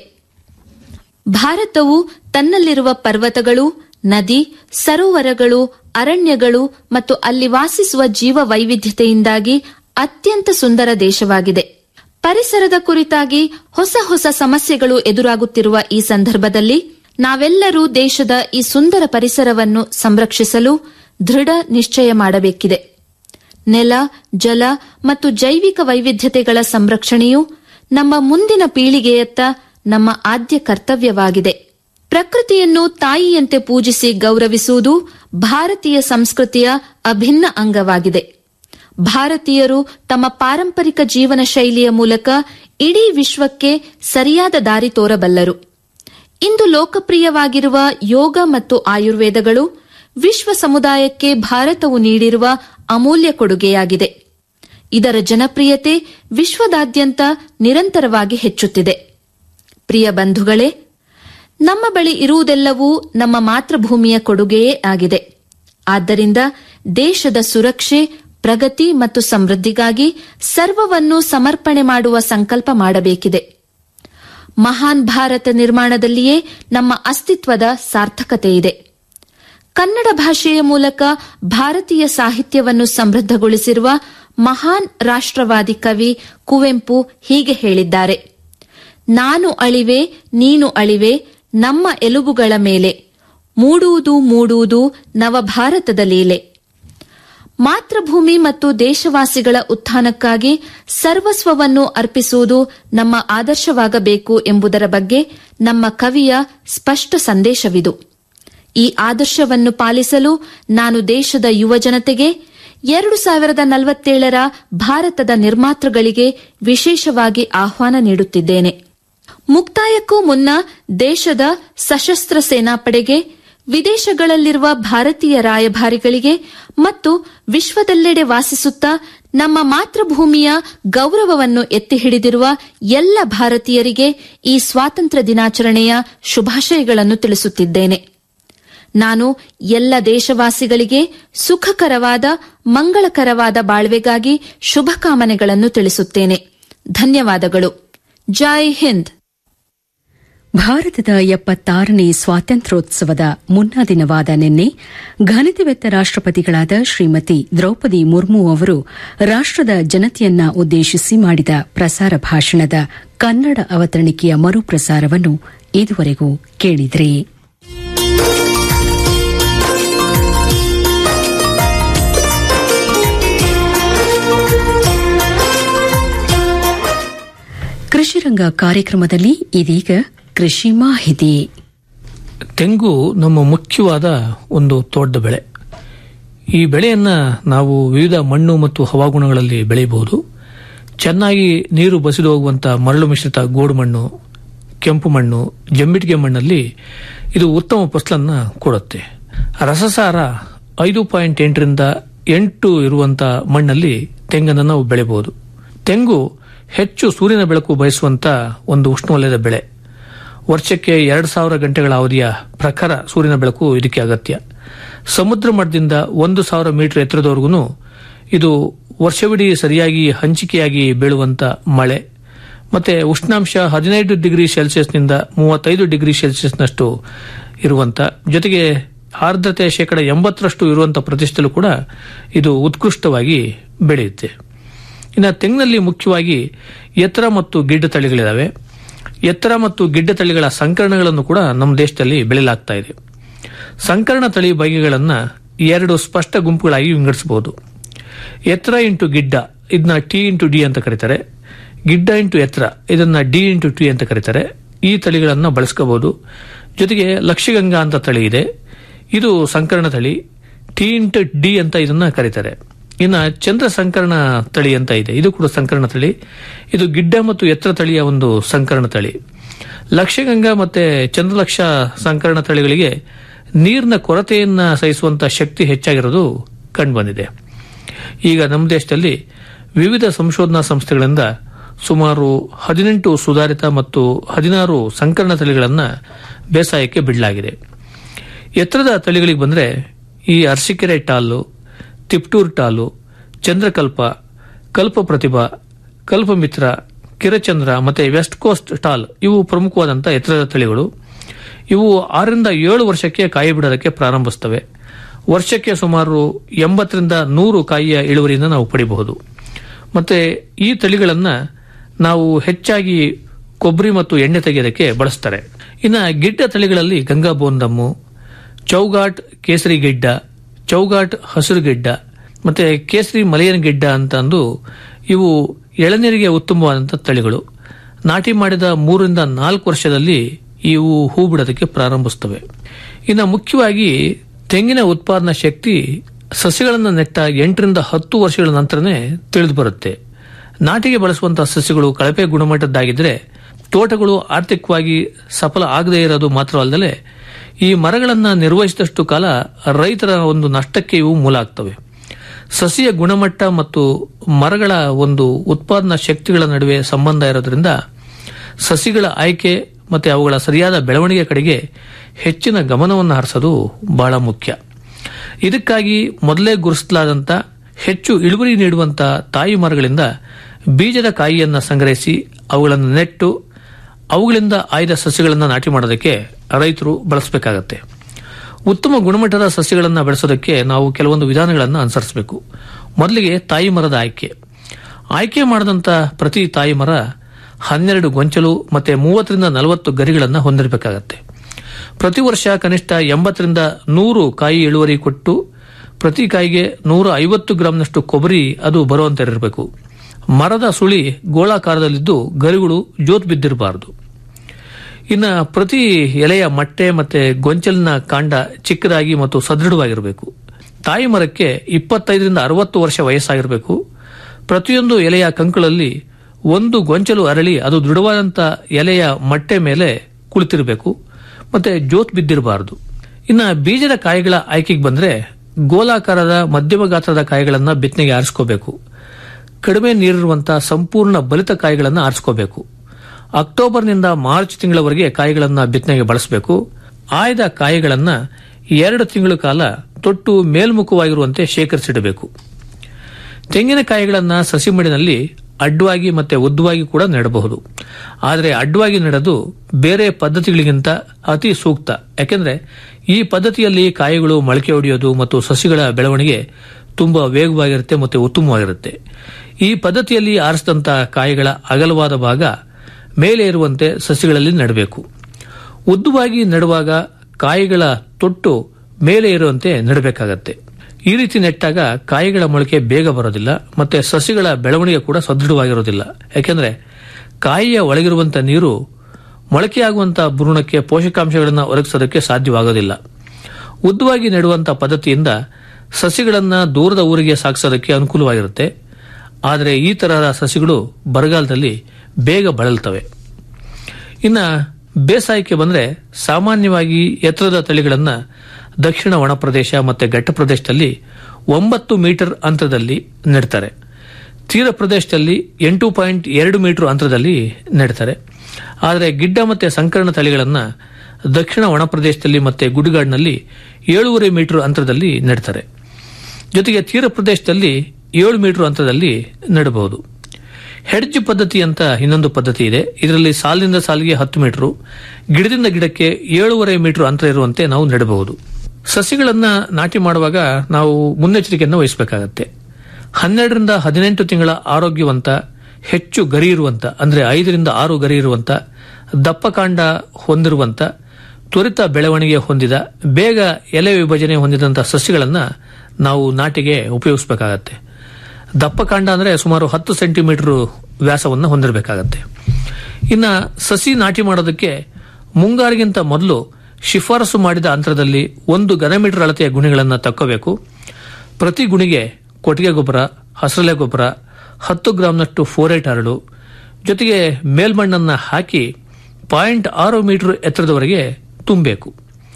ಭಾರತವು ತನ್ನಲ್ಲಿರುವ ಪರ್ವತಗಳು ನದಿ ಸರೋವರಗಳು ಅರಣ್ಯಗಳು ಮತ್ತು ಅಲ್ಲಿ ವಾಸಿಸುವ ಜೀವ ವೈವಿಧ್ಯತೆಯಿಂದಾಗಿ ಅತ್ಯಂತ ಸುಂದರ ದೇಶವಾಗಿದೆ ಪರಿಸರದ ಕುರಿತಾಗಿ ಹೊಸ ಹೊಸ ಸಮಸ್ಯೆಗಳು ಎದುರಾಗುತ್ತಿರುವ ಈ ಸಂದರ್ಭದಲ್ಲಿ ನಾವೆಲ್ಲರೂ ದೇಶದ ಈ ಸುಂದರ ಪರಿಸರವನ್ನು ಸಂರಕ್ಷಿಸಲು ದೃಢ ನಿಶ್ಚಯ ಮಾಡಬೇಕಿದೆ ನೆಲ ಜಲ ಮತ್ತು ಜೈವಿಕ ವೈವಿಧ್ಯತೆಗಳ ಸಂರಕ್ಷಣೆಯು ನಮ್ಮ ಮುಂದಿನ ಪೀಳಿಗೆಯತ್ತ ನಮ್ಮ ಆದ್ಯ ಕರ್ತವ್ಯವಾಗಿದೆ ಪ್ರಕೃತಿಯನ್ನು ತಾಯಿಯಂತೆ ಪೂಜಿಸಿ ಗೌರವಿಸುವುದು ಭಾರತೀಯ ಸಂಸ್ಕೃತಿಯ ಅಭಿನ್ನ ಅಂಗವಾಗಿದೆ ಭಾರತೀಯರು ತಮ್ಮ ಪಾರಂಪರಿಕ ಜೀವನ ಶೈಲಿಯ ಮೂಲಕ ಇಡೀ ವಿಶ್ವಕ್ಕೆ ಸರಿಯಾದ ದಾರಿ ತೋರಬಲ್ಲರು ಇಂದು ಲೋಕಪ್ರಿಯವಾಗಿರುವ ಯೋಗ ಮತ್ತು ಆಯುರ್ವೇದಗಳು ವಿಶ್ವ ಸಮುದಾಯಕ್ಕೆ ಭಾರತವು ನೀಡಿರುವ ಅಮೂಲ್ಯ ಕೊಡುಗೆಯಾಗಿದೆ ಇದರ ಜನಪ್ರಿಯತೆ ವಿಶ್ವದಾದ್ಯಂತ ನಿರಂತರವಾಗಿ ಹೆಚ್ಚುತ್ತಿದೆ ಪ್ರಿಯ ಬಂಧುಗಳೇ ನಮ್ಮ ಬಳಿ ಇರುವುದೆಲ್ಲವೂ ನಮ್ಮ ಮಾತೃಭೂಮಿಯ ಕೊಡುಗೆಯೇ ಆಗಿದೆ ಆದ್ದರಿಂದ ದೇಶದ ಸುರಕ್ಷೆ ಪ್ರಗತಿ ಮತ್ತು ಸಮೃದ್ಧಿಗಾಗಿ ಸರ್ವವನ್ನು ಸಮರ್ಪಣೆ ಮಾಡುವ ಸಂಕಲ್ಪ ಮಾಡಬೇಕಿದೆ ಮಹಾನ್ ಭಾರತ ನಿರ್ಮಾಣದಲ್ಲಿಯೇ ನಮ್ಮ ಅಸ್ತಿತ್ವದ ಸಾರ್ಥಕತೆ ಇದೆ ಕನ್ನಡ ಭಾಷೆಯ ಮೂಲಕ ಭಾರತೀಯ ಸಾಹಿತ್ಯವನ್ನು ಸಮೃದ್ಧಗೊಳಿಸಿರುವ ಮಹಾನ್ ರಾಷ್ಟ್ರವಾದಿ ಕವಿ ಕುವೆಂಪು ಹೀಗೆ ಹೇಳಿದ್ದಾರೆ ನಾನು ಅಳಿವೆ ನೀನು ಅಳಿವೆ ನಮ್ಮ ಎಲುಬುಗಳ ಮೇಲೆ ಮೂಡುವುದು ಮೂಡುವುದು ನವಭಾರತದ ಲೀಲೆ ಮಾತೃಭೂಮಿ ಮತ್ತು ದೇಶವಾಸಿಗಳ ಉತ್ಥಾನಕ್ಕಾಗಿ ಸರ್ವಸ್ವವನ್ನು ಅರ್ಪಿಸುವುದು ನಮ್ಮ ಆದರ್ಶವಾಗಬೇಕು ಎಂಬುದರ ಬಗ್ಗೆ ನಮ್ಮ ಕವಿಯ ಸ್ಪಷ್ಟ ಸಂದೇಶವಿದು ಈ ಆದರ್ಶವನ್ನು ಪಾಲಿಸಲು ನಾನು ದೇಶದ ಯುವಜನತೆಗೆ ಎರಡು ಸಾವಿರದ ನಲವತ್ತೇಳರ ಭಾರತದ ನಿರ್ಮಾತೃಗಳಿಗೆ ವಿಶೇಷವಾಗಿ ಆಹ್ವಾನ ನೀಡುತ್ತಿದ್ದೇನೆ ಮುಕ್ತಾಯಕ್ಕೂ ಮುನ್ನ ದೇಶದ ಸಶಸ್ತ್ರ ಸೇನಾಪಡೆಗೆ ವಿದೇಶಗಳಲ್ಲಿರುವ ಭಾರತೀಯ ರಾಯಭಾರಿಗಳಿಗೆ ಮತ್ತು ವಿಶ್ವದೆಲ್ಲೆಡೆ ವಾಸಿಸುತ್ತಾ ನಮ್ಮ ಮಾತೃಭೂಮಿಯ ಗೌರವವನ್ನು ಎತ್ತಿ ಹಿಡಿದಿರುವ ಎಲ್ಲ ಭಾರತೀಯರಿಗೆ ಈ ಸ್ವಾತಂತ್ರ್ಯ ದಿನಾಚರಣೆಯ ಶುಭಾಶಯಗಳನ್ನು ತಿಳಿಸುತ್ತಿದ್ದೇನೆ ನಾನು ಎಲ್ಲ ದೇಶವಾಸಿಗಳಿಗೆ ಸುಖಕರವಾದ ಮಂಗಳಕರವಾದ ಬಾಳ್ವೆಗಾಗಿ ಶುಭಕಾಮನೆಗಳನ್ನು ತಿಳಿಸುತ್ತೇನೆ ಧನ್ಯವಾದಗಳು ಜೈ ಹಿಂದ್ ಭಾರತದ ಎಪ್ಪತ್ತಾರನೇ ಸ್ವಾತಂತ್ರ್ಯೋತ್ಸವದ ಮುನ್ನಾ ದಿನವಾದ ನಿನ್ನೆ ಘನತೆವೆತ್ತ ರಾಷ್ಟಪತಿಗಳಾದ ಶ್ರೀಮತಿ ದ್ರೌಪದಿ ಮುರ್ಮು ಅವರು ರಾಷ್ಟದ ಜನತೆಯನ್ನ ಉದ್ದೇಶಿಸಿ ಮಾಡಿದ ಪ್ರಸಾರ ಭಾಷಣದ ಕನ್ನಡ ಅವತರಣಿಕೆಯ ಮರುಪ್ರಸಾರವನ್ನು ಇದುವರೆಗೂ ಕೇಳಿದ್ರಿ ಕೃಷಿರಂಗ ಕಾರ್ಯಕ್ರಮದಲ್ಲಿ ಇದೀಗ ಕೃಷಿ ಮಾಹಿತಿ ತೆಂಗು ನಮ್ಮ ಮುಖ್ಯವಾದ ಒಂದು ತೋಟದ ಬೆಳೆ ಈ ಬೆಳೆಯನ್ನ ನಾವು ವಿವಿಧ ಮಣ್ಣು ಮತ್ತು ಹವಾಗುಣಗಳಲ್ಲಿ ಬೆಳೆಯಬಹುದು ಚೆನ್ನಾಗಿ ನೀರು ಬಸಿದು ಹೋಗುವಂತ ಮರಳು ಮಿಶ್ರಿತ ಗೋಡು ಮಣ್ಣು ಕೆಂಪು ಮಣ್ಣು ಜಂಬಿಟಿಗೆ ಮಣ್ಣಲ್ಲಿ ಇದು ಉತ್ತಮ ಫಸಲನ್ನ ಕೊಡುತ್ತೆ ರಸಸಾರ ಐದು ಪಾಯಿಂಟ್ ಎಂಟರಿಂದ ಎಂಟು ಇರುವಂತ ಮಣ್ಣಲ್ಲಿ ತೆಂಗನ್ನು ನಾವು ಬೆಳೆಯಬಹುದು ತೆಂಗು ಹೆಚ್ಚು ಸೂರ್ಯನ ಬೆಳಕು ಬಯಸುವಂತ ಒಂದು ಉಷ್ಣವಲಯದ ಬೆಳೆ ವರ್ಷಕ್ಕೆ ಎರಡು ಸಾವಿರ ಗಂಟೆಗಳ ಅವಧಿಯ ಪ್ರಖರ ಸೂರ್ಯನ ಬೆಳಕು ಇದಕ್ಕೆ ಅಗತ್ಯ ಸಮುದ್ರ ಮಟ್ಟದಿಂದ ಒಂದು ಸಾವಿರ ಮೀಟರ್ ಎತ್ತರದವರೆಗೂ ಇದು ವರ್ಷವಿಡೀ ಸರಿಯಾಗಿ ಹಂಚಿಕೆಯಾಗಿ ಬೀಳುವಂತ ಮಳೆ ಮತ್ತೆ ಉಷ್ಣಾಂಶ ಹದಿನೈದು ಡಿಗ್ರಿ ಸೆಲ್ಸಿಯಸ್ನಿಂದ ಮೂವತ್ತೈದು ಡಿಗ್ರಿ ಸೆಲ್ಸಿಯಸ್ನಷ್ಟು ಇರುವಂತ ಜೊತೆಗೆ ಆರ್ದ್ರತೆ ಶೇಕಡ ಎಂಬತ್ತರಷ್ಟು ಇರುವಂತಹ ಪ್ರದೇಶದಲ್ಲೂ ಕೂಡ ಇದು ಉತ್ಕೃಷ್ಟವಾಗಿ ಬೆಳೆಯುತ್ತೆ ಇನ್ನು ತೆಂಗಿನಲ್ಲಿ ಮುಖ್ಯವಾಗಿ ಎತ್ತರ ಮತ್ತು ಗಿಡ್ಡ ತಳಿಗಳಿದಾವೆ ಎತ್ತರ ಮತ್ತು ಗಿಡ್ಡ ತಳಿಗಳ ಸಂಕರಣಗಳನ್ನು ಕೂಡ ನಮ್ಮ ದೇಶದಲ್ಲಿ ಬೆಳೆಯಲಾಗ್ತಾ ಇದೆ ಸಂಕರಣ ತಳಿ ಬಗೆಗಳನ್ನ ಎರಡು ಸ್ಪಷ್ಟ ಗುಂಪುಗಳಾಗಿ ವಿಂಗಡಿಸಬಹುದು ಎತ್ತರ ಇಂಟು ಗಿಡ್ಡ ಇದನ್ನ ಟಿ ಇಂಟು ಡಿ ಅಂತ ಕರೀತಾರೆ ಗಿಡ್ಡ ಇಂಟು ಎತ್ತರ ಇದನ್ನ ಡಿ ಇಂಟು ಟಿ ಅಂತ ಕರೀತಾರೆ ಈ ತಳಿಗಳನ್ನ ಬಳಸ್ಕೋಬಹುದು ಜೊತೆಗೆ ಲಕ್ಷಗಂಗಾ ಅಂತ ತಳಿ ಇದೆ ಇದು ಸಂಕರಣ ತಳಿ ಟಿ ಇಂಟು ಡಿ ಅಂತ ಇದನ್ನ ಕರೀತಾರೆ ಇನ್ನ ಚಂದ್ರ ಸಂಕರಣ ತಳಿ ಅಂತ ಇದೆ ಇದು ಕೂಡ ಸಂಕರಣ ತಳಿ ಇದು ಗಿಡ್ಡ ಮತ್ತು ಎತ್ತರ ತಳಿಯ ಒಂದು ಸಂಕರಣ ತಳಿ ಲಕ್ಷಗಂಗಾ ಮತ್ತೆ ಚಂದ್ರಲಕ್ಷ ಸಂಕರಣ ತಳಿಗಳಿಗೆ ನೀರಿನ ಕೊರತೆಯನ್ನ ಸಹಿಸುವಂತ ಶಕ್ತಿ ಹೆಚ್ಚಾಗಿರೋದು ಕಂಡುಬಂದಿದೆ ಈಗ ನಮ್ಮ ದೇಶದಲ್ಲಿ ವಿವಿಧ ಸಂಶೋಧನಾ ಸಂಸ್ಥೆಗಳಿಂದ ಸುಮಾರು ಹದಿನೆಂಟು ಸುಧಾರಿತ ಮತ್ತು ಹದಿನಾರು ಸಂಕರಣ ತಳಿಗಳನ್ನು ಬೇಸಾಯಕ್ಕೆ ಬಿಡಲಾಗಿದೆ ಎತ್ತರದ ತಳಿಗಳಿಗೆ ಬಂದರೆ ಈ ಅರ್ಸಿಕೆರೆ ಟಾಲು ತಿಪ್ಟೂರ್ ಟಾಲು ಚಂದ್ರಕಲ್ಪ ಕಲ್ಪ ಪ್ರತಿಭಾ ಕಲ್ಪಮಿತ್ರ ಕಿರಚಂದ್ರ ಮತ್ತೆ ವೆಸ್ಟ್ ಕೋಸ್ಟ್ ಟಾಲ್ ಇವು ಪ್ರಮುಖವಾದಂತಹ ಎತ್ತರದ ತಳಿಗಳು ಇವು ಆರರಿಂದ ಏಳು ವರ್ಷಕ್ಕೆ ಕಾಯಿ ಬಿಡೋದಕ್ಕೆ ಪ್ರಾರಂಭಿಸ್ತವೆ ವರ್ಷಕ್ಕೆ ಸುಮಾರು ಎಂಬತ್ತರಿಂದ ನೂರು ಕಾಯಿಯ ಇಳುವರಿಯಿಂದ ನಾವು ಪಡಿಬಹುದು ಮತ್ತೆ ಈ ತಳಿಗಳನ್ನ ನಾವು ಹೆಚ್ಚಾಗಿ ಕೊಬ್ಬರಿ ಮತ್ತು ಎಣ್ಣೆ ತೆಗೆಯೋದಕ್ಕೆ ಬಳಸ್ತಾರೆ ಇನ್ನು ಗಿಡ್ಡ ತಳಿಗಳಲ್ಲಿ ಗಂಗಾ ಬೋಂದಮ್ಮು ಚೌಗಾಟ್ ಕೇಸರಿ ಗಿಡ್ಡ ಚೌಗಾಟ್ ಹಸಿರು ಗಿಡ್ಡ ಮತ್ತೆ ಕೇಸರಿ ಮಲಯನ್ ಗಿಡ್ಡ ಅಂತ ಅಂದು ಇವು ಎಳನೀರಿಗೆ ಉತ್ತಮವಾದಂತಹ ತಳಿಗಳು ನಾಟಿ ಮಾಡಿದ ಮೂರರಿಂದ ನಾಲ್ಕು ವರ್ಷದಲ್ಲಿ ಇವು ಹೂ ಬಿಡೋದಕ್ಕೆ ಪ್ರಾರಂಭಿಸ್ತವೆ ಇನ್ನು ಮುಖ್ಯವಾಗಿ ತೆಂಗಿನ ಉತ್ಪಾದನಾ ಶಕ್ತಿ ಸಸ್ಯಗಳನ್ನು ನೆಟ್ಟ ಎಂಟರಿಂದ ಹತ್ತು ವರ್ಷಗಳ ನಂತರನೇ ತಿಳಿದು ಬರುತ್ತೆ ನಾಟಿಗೆ ಬಳಸುವಂತಹ ಸಸ್ಯಗಳು ಕಳಪೆ ಗುಣಮಟ್ಟದ್ದಾಗಿದ್ದರೆ ತೋಟಗಳು ಆರ್ಥಿಕವಾಗಿ ಸಫಲ ಆಗದೇ ಇರೋದು ಮಾತ್ರವಲ್ಲದೆ ಈ ಮರಗಳನ್ನು ನಿರ್ವಹಿಸಿದಷ್ಟು ಕಾಲ ರೈತರ ಒಂದು ನಷ್ಟಕ್ಕೆ ಇವು ಮೂಲ ಆಗ್ತವೆ ಸಸಿಯ ಗುಣಮಟ್ಟ ಮತ್ತು ಮರಗಳ ಒಂದು ಉತ್ಪಾದನಾ ಶಕ್ತಿಗಳ ನಡುವೆ ಸಂಬಂಧ ಇರೋದ್ರಿಂದ ಸಸಿಗಳ ಆಯ್ಕೆ ಮತ್ತು ಅವುಗಳ ಸರಿಯಾದ ಬೆಳವಣಿಗೆ ಕಡೆಗೆ ಹೆಚ್ಚಿನ ಗಮನವನ್ನು ಹರಿಸೋದು ಬಹಳ ಮುಖ್ಯ ಇದಕ್ಕಾಗಿ ಮೊದಲೇ ಗುರುಸಲಾದಂಥ ಹೆಚ್ಚು ಇಳುವರಿ ನೀಡುವಂಥ ತಾಯಿ ಮರಗಳಿಂದ ಬೀಜದ ಕಾಯಿಯನ್ನು ಸಂಗ್ರಹಿಸಿ ಅವುಗಳನ್ನು ನೆಟ್ಟು ಅವುಗಳಿಂದ ಆಯ್ದ ಸಸ್ಯಗಳನ್ನು ನಾಟಿ ಮಾಡೋದಕ್ಕೆ ರೈತರು ಬಳಸಬೇಕಾಗತ್ತೆ ಉತ್ತಮ ಗುಣಮಟ್ಟದ ಸಸ್ಯಗಳನ್ನು ಬೆಳೆಸೋದಕ್ಕೆ ನಾವು ಕೆಲವೊಂದು ವಿಧಾನಗಳನ್ನು ಅನುಸರಿಸಬೇಕು ಮೊದಲಿಗೆ ತಾಯಿ ಮರದ ಆಯ್ಕೆ ಆಯ್ಕೆ ಮಾಡಿದಂಥ ಪ್ರತಿ ತಾಯಿ ಮರ ಹನ್ನೆರಡು ಗೊಂಚಲು ಮತ್ತೆ ಮೂವತ್ತರಿಂದ ನಲವತ್ತು ಗರಿಗಳನ್ನು ಹೊಂದಿರಬೇಕಾಗತ್ತೆ ಪ್ರತಿ ವರ್ಷ ಕನಿಷ್ಠ ಎಂಬತ್ತರಿಂದ ನೂರು ಕಾಯಿ ಇಳುವರಿ ಕೊಟ್ಟು ಪ್ರತಿ ಕಾಯಿಗೆ ನೂರ ಐವತ್ತು ಗ್ರಾಂನಷ್ಟು ಕೊಬ್ಬರಿ ಅದು ಬರುವಂತಿರಬೇಕು ಮರದ ಸುಳಿ ಗೋಳಾಕಾರದಲ್ಲಿದ್ದು ಗರಿಗಳು ಜೋತ್ ಬಿದ್ದಿರಬಾರದು ಇನ್ನ ಪ್ರತಿ ಎಲೆಯ ಮಟ್ಟೆ ಮತ್ತೆ ಗೊಂಚಲಿನ ಕಾಂಡ ಚಿಕ್ಕದಾಗಿ ಮತ್ತು ಸದೃಢವಾಗಿರಬೇಕು ತಾಯಿ ಮರಕ್ಕೆ ಇಪ್ಪತ್ತೈದರಿಂದ ಅರವತ್ತು ವರ್ಷ ವಯಸ್ಸಾಗಿರಬೇಕು ಪ್ರತಿಯೊಂದು ಎಲೆಯ ಕಂಕುಳಲ್ಲಿ ಒಂದು ಗೊಂಚಲು ಅರಳಿ ಅದು ದೃಢವಾದಂಥ ಎಲೆಯ ಮಟ್ಟೆ ಮೇಲೆ ಕುಳಿತಿರಬೇಕು ಮತ್ತೆ ಜೋತ್ ಬಿದ್ದಿರಬಾರದು ಇನ್ನ ಬೀಜದ ಕಾಯಿಗಳ ಆಯ್ಕೆಗೆ ಬಂದ್ರೆ ಗೋಲಾಕಾರದ ಮಧ್ಯಮ ಗಾತ್ರದ ಕಾಯಿಗಳನ್ನು ಬಿತ್ತನೆಗೆ ಆರಿಸ್ಕೋಬೇಕು ಕಡಿಮೆ ನೀರಿರುವಂತಹ ಸಂಪೂರ್ಣ ಬಲಿತ ಕಾಯಿಗಳನ್ನು ಆರಿಸ್ಕೋಬೇಕು ಅಕ್ಟೋಬರ್ನಿಂದ ಮಾರ್ಚ್ ತಿಂಗಳವರೆಗೆ ಕಾಯಿಗಳನ್ನು ಬಿತ್ತನೆಗೆ ಬಳಸಬೇಕು ಆಯ್ದ ಕಾಯಿಗಳನ್ನು ಎರಡು ತಿಂಗಳ ಕಾಲ ತೊಟ್ಟು ಮೇಲ್ಮುಖವಾಗಿರುವಂತೆ ಶೇಖರಿಸಿಡಬೇಕು ತೆಂಗಿನಕಾಯಿಗಳನ್ನು ಸಸಿ ಮಡಿನಲ್ಲಿ ಅಡ್ಡವಾಗಿ ಮತ್ತೆ ಉದ್ದವಾಗಿ ಕೂಡ ನೆಡಬಹುದು ಆದರೆ ಅಡ್ಡವಾಗಿ ನೆಡೋದು ಬೇರೆ ಪದ್ಧತಿಗಳಿಗಿಂತ ಅತಿ ಸೂಕ್ತ ಯಾಕೆಂದ್ರೆ ಈ ಪದ್ಧತಿಯಲ್ಲಿ ಕಾಯಿಗಳು ಮೊಳಕೆ ಹೊಡೆಯೋದು ಮತ್ತು ಸಸಿಗಳ ಬೆಳವಣಿಗೆ ತುಂಬಾ ವೇಗವಾಗಿರುತ್ತೆ ಮತ್ತು ಉತ್ತಮವಾಗಿರುತ್ತೆ ಈ ಪದ್ಧತಿಯಲ್ಲಿ ಆರಿಸಿದಂತ ಕಾಯಿಗಳ ಅಗಲವಾದ ಭಾಗ ಮೇಲೆ ಇರುವಂತೆ ಸಸಿಗಳಲ್ಲಿ ನೆಡಬೇಕು ಉದ್ದವಾಗಿ ನೆಡುವಾಗ ಕಾಯಿಗಳ ತೊಟ್ಟು ಮೇಲೆ ಇರುವಂತೆ ನೆಡಬೇಕಾಗತ್ತೆ ಈ ರೀತಿ ನೆಟ್ಟಾಗ ಕಾಯಿಗಳ ಮೊಳಕೆ ಬೇಗ ಬರೋದಿಲ್ಲ ಮತ್ತೆ ಸಸಿಗಳ ಬೆಳವಣಿಗೆ ಕೂಡ ಸದೃಢವಾಗಿರೋದಿಲ್ಲ ಯಾಕೆಂದ್ರೆ ಕಾಯಿಯ ಒಳಗಿರುವಂತಹ ನೀರು ಮೊಳಕೆಯಾಗುವಂತಹ ಭ್ರೂಣಕ್ಕೆ ಪೋಷಕಾಂಶಗಳನ್ನು ಒದಗಿಸೋದಕ್ಕೆ ಸಾಧ್ಯವಾಗೋದಿಲ್ಲ ಉದ್ದವಾಗಿ ನೆಡುವಂತಹ ಪದ್ಧತಿಯಿಂದ ಸಸಿಗಳನ್ನ ದೂರದ ಊರಿಗೆ ಸಾಗಿಸೋದಕ್ಕೆ ಅನುಕೂಲವಾಗಿರುತ್ತೆ ಆದರೆ ಈ ತರಹದ ಸಸಿಗಳು ಬರಗಾಲದಲ್ಲಿ ಬೇಗ ಬಳಲ್ತವೆ ಇನ್ನ ಬೇಸಾಯಕ್ಕೆ ಬಂದ್ರೆ ಸಾಮಾನ್ಯವಾಗಿ ಎತ್ತರದ ತಳಿಗಳನ್ನ ದಕ್ಷಿಣ ಒಣ ಪ್ರದೇಶ ಮತ್ತೆ ಘಟ್ಟ ಪ್ರದೇಶದಲ್ಲಿ ಒಂಬತ್ತು ಮೀಟರ್ ಅಂತರದಲ್ಲಿ ನೆಡ್ತಾರೆ ತೀರ ಪ್ರದೇಶದಲ್ಲಿ ಎಂಟು ಪಾಯಿಂಟ್ ಎರಡು ಮೀಟರ್ ಅಂತರದಲ್ಲಿ ನೆಡ್ತಾರೆ ಆದರೆ ಗಿಡ್ಡ ಮತ್ತೆ ಸಂಕರಣ ತಳಿಗಳನ್ನ ದಕ್ಷಿಣ ಒಣ ಪ್ರದೇಶದಲ್ಲಿ ಮತ್ತೆ ಗುಡುಗಾಡಿನಲ್ಲಿ ಏಳೂವರೆ ಮೀಟರ್ ಅಂತರದಲ್ಲಿ ನೆಡ್ತಾರೆ ಜೊತೆಗೆ ತೀರ ಪ್ರದೇಶದಲ್ಲಿ ಏಳು ಮೀಟರ್ ಅಂತರದಲ್ಲಿ ನೆಡಬಹುದು ಹೆಡ್ಜ್ ಪದ್ಧತಿ ಅಂತ ಇನ್ನೊಂದು ಪದ್ಧತಿ ಇದೆ ಇದರಲ್ಲಿ ಸಾಲಿನಿಂದ ಸಾಲಿಗೆ ಹತ್ತು ಮೀಟರ್ ಗಿಡದಿಂದ ಗಿಡಕ್ಕೆ ಏಳೂವರೆ ಮೀಟರ್ ಅಂತರ ಇರುವಂತೆ ನಾವು ನೆಡಬಹುದು ಸಸಿಗಳನ್ನ ನಾಟಿ ಮಾಡುವಾಗ ನಾವು ಮುನ್ನೆಚ್ಚರಿಕೆಯನ್ನು ವಹಿಸಬೇಕಾಗತ್ತೆ ಹನ್ನೆರಡರಿಂದ ಹದಿನೆಂಟು ತಿಂಗಳ ಆರೋಗ್ಯವಂತ ಹೆಚ್ಚು ಗರಿ ಇರುವಂತ ಅಂದ್ರೆ ಐದರಿಂದ ಆರು ಗರಿ ಇರುವಂತ ದಪ್ಪಕಾಂಡ ಹೊಂದಿರುವಂತ ತ್ವರಿತ ಬೆಳವಣಿಗೆ ಹೊಂದಿದ ಬೇಗ ಎಲೆ ವಿಭಜನೆ ಹೊಂದಿದಂತಹ ಸಸ್ಯಗಳನ್ನ ನಾವು ನಾಟಿಗೆ ಉಪಯೋಗಿಸಬೇಕಾಗತ್ತೆ ದಪ್ಪಕಾಂಡ ಅಂದ್ರೆ ಸುಮಾರು ಹತ್ತು ಸೆಂಟಿಮೀಟರ್ ವ್ಯಾಸವನ್ನು ಹೊಂದಿರಬೇಕಾಗತ್ತೆ ಇನ್ನ ಸಸಿ ನಾಟಿ ಮಾಡೋದಕ್ಕೆ ಮುಂಗಾರಿಗಿಂತ ಮೊದಲು ಶಿಫಾರಸು ಮಾಡಿದ ಅಂತರದಲ್ಲಿ ಒಂದು ಘನಮೀಟರ್ ಅಳತೆಯ ಗುಣಿಗಳನ್ನು ತಕ್ಕೋಬೇಕು ಪ್ರತಿ ಗುಣಿಗೆ ಕೊಟ್ಟಿಗೆ ಗೊಬ್ಬರ ಹಸರಲೆ ಗೊಬ್ಬರ ಹತ್ತು ಗ್ರಾಂನಷ್ಟು ಫೋರೇಟ್ ಹರಳು ಜೊತೆಗೆ ಮೇಲ್ಮಣ್ಣನ್ನು ಹಾಕಿ ಪಾಯಿಂಟ್ ಆರು ಮೀಟರ್ ಎತ್ತರದವರೆಗೆ ತುಂಬಬೇಕು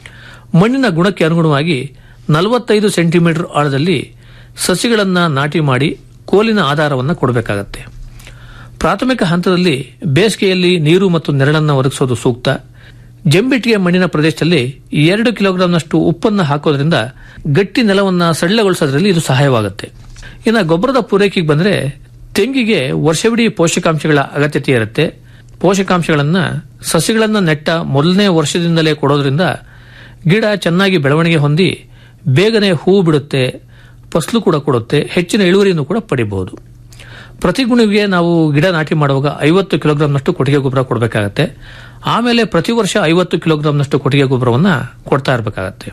ಮಣ್ಣಿನ ಗುಣಕ್ಕೆ ಅನುಗುಣವಾಗಿ ನಲವತ್ತೈದು ಸೆಂಟಿಮೀಟರ್ ಆಳದಲ್ಲಿ ಸಸಿಗಳನ್ನು ನಾಟಿ ಮಾಡಿ ಕೋಲಿನ ಆಧಾರವನ್ನು ಕೊಡಬೇಕಾಗತ್ತೆ ಪ್ರಾಥಮಿಕ ಹಂತದಲ್ಲಿ ಬೇಸಿಗೆಯಲ್ಲಿ ನೀರು ಮತ್ತು ನೆರಳನ್ನು ಒದಗಿಸೋದು ಸೂಕ್ತ ಜಂಬಿಟ್ಟಿಗೆ ಮಣ್ಣಿನ ಪ್ರದೇಶದಲ್ಲಿ ಎರಡು ಕಿಲೋಗ್ರಾಂನಷ್ಟು ಉಪ್ಪನ್ನು ಹಾಕೋದ್ರಿಂದ ಗಟ್ಟಿ ನೆಲವನ್ನು ಸಡಿಲಗೊಳಿಸೋದ್ರಲ್ಲಿ ಇದು ಸಹಾಯವಾಗುತ್ತೆ ಇನ್ನು ಗೊಬ್ಬರದ ಪೂರೈಕೆಗೆ ಬಂದ್ರೆ ತೆಂಗಿಗೆ ವರ್ಷವಿಡೀ ಪೋಷಕಾಂಶಗಳ ಅಗತ್ಯತೆ ಇರುತ್ತೆ ಪೋಷಕಾಂಶಗಳನ್ನ ಸಸಿಗಳನ್ನ ನೆಟ್ಟ ಮೊದಲನೇ ವರ್ಷದಿಂದಲೇ ಕೊಡೋದ್ರಿಂದ ಗಿಡ ಚೆನ್ನಾಗಿ ಬೆಳವಣಿಗೆ ಹೊಂದಿ ಬೇಗನೆ ಹೂವು ಬಿಡುತ್ತೆ ಫಸಲು ಕೂಡ ಕೊಡುತ್ತೆ ಹೆಚ್ಚಿನ ಇಳುವರಿಯನ್ನು ಕೂಡ ಪಡಿಬಹುದು ಪ್ರತಿ ಗುಣಿಗೆ ನಾವು ಗಿಡ ನಾಟಿ ಮಾಡುವಾಗ ಐವತ್ತು ಕಿಲೋಗ್ರಾಂನಷ್ಟು ಕೊಟ್ಟಿಗೆ ಗೊಬ್ಬರ ಕೊಡಬೇಕಾಗತ್ತೆ ಆಮೇಲೆ ಪ್ರತಿ ವರ್ಷ ಐವತ್ತು ಕಿಲೋಗ್ರಾಂನಷ್ಟು ಕೊಟ್ಟಿಗೆ ಗೊಬ್ಬರವನ್ನ ಕೊಡ್ತಾ ಇರಬೇಕಾಗತ್ತೆ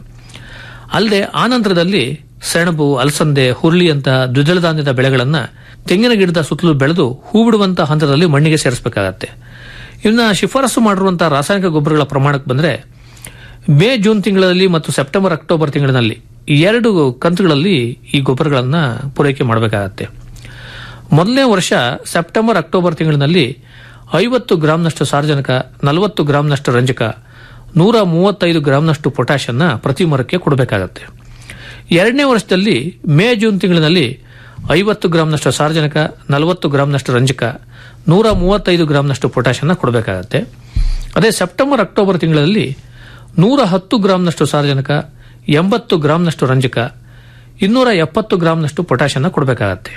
ಅಲ್ಲದೆ ಆ ನಂತರದಲ್ಲಿ ಸೆಣಬು ಅಲಸಂದೆ ಹುರುಳಿ ಅಂತ ದ್ವಿದಳ ಧಾನ್ಯದ ಬೆಳೆಗಳನ್ನ ತೆಂಗಿನ ಗಿಡದ ಸುತ್ತಲೂ ಬೆಳೆದು ಹೂ ಬಿಡುವಂತಹ ಹಂತದಲ್ಲಿ ಮಣ್ಣಿಗೆ ಸೇರಿಸಬೇಕಾಗತ್ತೆ ಇನ್ನು ಶಿಫಾರಸು ಮಾಡಿರುವಂತಹ ರಾಸಾಯನಿಕ ಗೊಬ್ಬರಗಳ ಪ್ರಮಾಣಕ್ಕೆ ಬಂದ್ರೆ ಮೇ ಜೂನ್ ತಿಂಗಳಲ್ಲಿ ಮತ್ತು ಸೆಪ್ಟೆಂಬರ್ ಅಕ್ಟೋಬರ್ ತಿಂಗಳಿನಲ್ಲಿ ಈ ಎರಡು ಕಂತುಗಳಲ್ಲಿ ಈ ಗೊಬ್ಬರಗಳನ್ನ ಪೂರೈಕೆ ಮಾಡಬೇಕಾಗತ್ತೆ ಮೊದಲನೇ ವರ್ಷ ಸೆಪ್ಟೆಂಬರ್ ಅಕ್ಟೋಬರ್ ತಿಂಗಳಿನಲ್ಲಿ ಐವತ್ತು ಗ್ರಾಂನಷ್ಟು ಸಾರ್ವಜನಿಕ ನಲವತ್ತು ಗ್ರಾಂನಷ್ಟು ರಂಜಕ ನೂರ ಮೂವತ್ತೈದು ಗ್ರಾಂನಷ್ಟು ಪೊಟ್ಯಾಷ್ ಅನ್ನ ಪ್ರತಿ ಮರಕ್ಕೆ ಕೊಡಬೇಕಾಗತ್ತೆ ಎರಡನೇ ವರ್ಷದಲ್ಲಿ ಮೇ ಜೂನ್ ತಿಂಗಳಿನಲ್ಲಿ ಐವತ್ತು ಗ್ರಾಂನಷ್ಟು ಸಾರ್ವಜನಿಕ ನಲವತ್ತು ಗ್ರಾಂನಷ್ಟು ರಂಜಕ ನೂರ ಮೂವತ್ತೈದು ಗ್ರಾಂನಷ್ಟು ಪೊಟ್ಯಾಷ್ ಅನ್ನ ಕೊಡಬೇಕಾಗತ್ತೆ ಅದೇ ಸೆಪ್ಟೆಂಬರ್ ಅಕ್ಟೋಬರ್ ತಿಂಗಳಲ್ಲಿ ನೂರ ಹತ್ತು ಗ್ರಾಂನಷ್ಟು ಸಾರ್ವಜನಿಕ ಎಂಬತ್ತು ಗ್ರಾಂನಷ್ಟು ರಂಜಕ ಇನ್ನೂರ ಎಪ್ಪತ್ತು ಗ್ರಾಂನಷ್ಟು ಪೊಟ್ಯಾಷ್ ಅನ್ನ ಕೊಡಬೇಕಾಗತ್ತೆ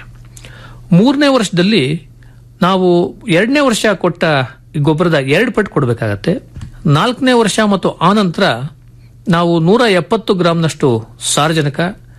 ಮೂರನೇ ವರ್ಷದಲ್ಲಿ ನಾವು ಎರಡನೇ ವರ್ಷ ಕೊಟ್ಟ ಗೊಬ್ಬರದ ಎರಡು ಪಟ್ಟು ಕೊಡಬೇಕಾಗತ್ತೆ ನಾಲ್ಕನೇ ವರ್ಷ ಮತ್ತು ಆನಂತರ ನಾವು ನೂರ ಎಪ್ಪತ್ತು ಗ್ರಾಂನಷ್ಟು ಸಾರ್ವಜನಿಕ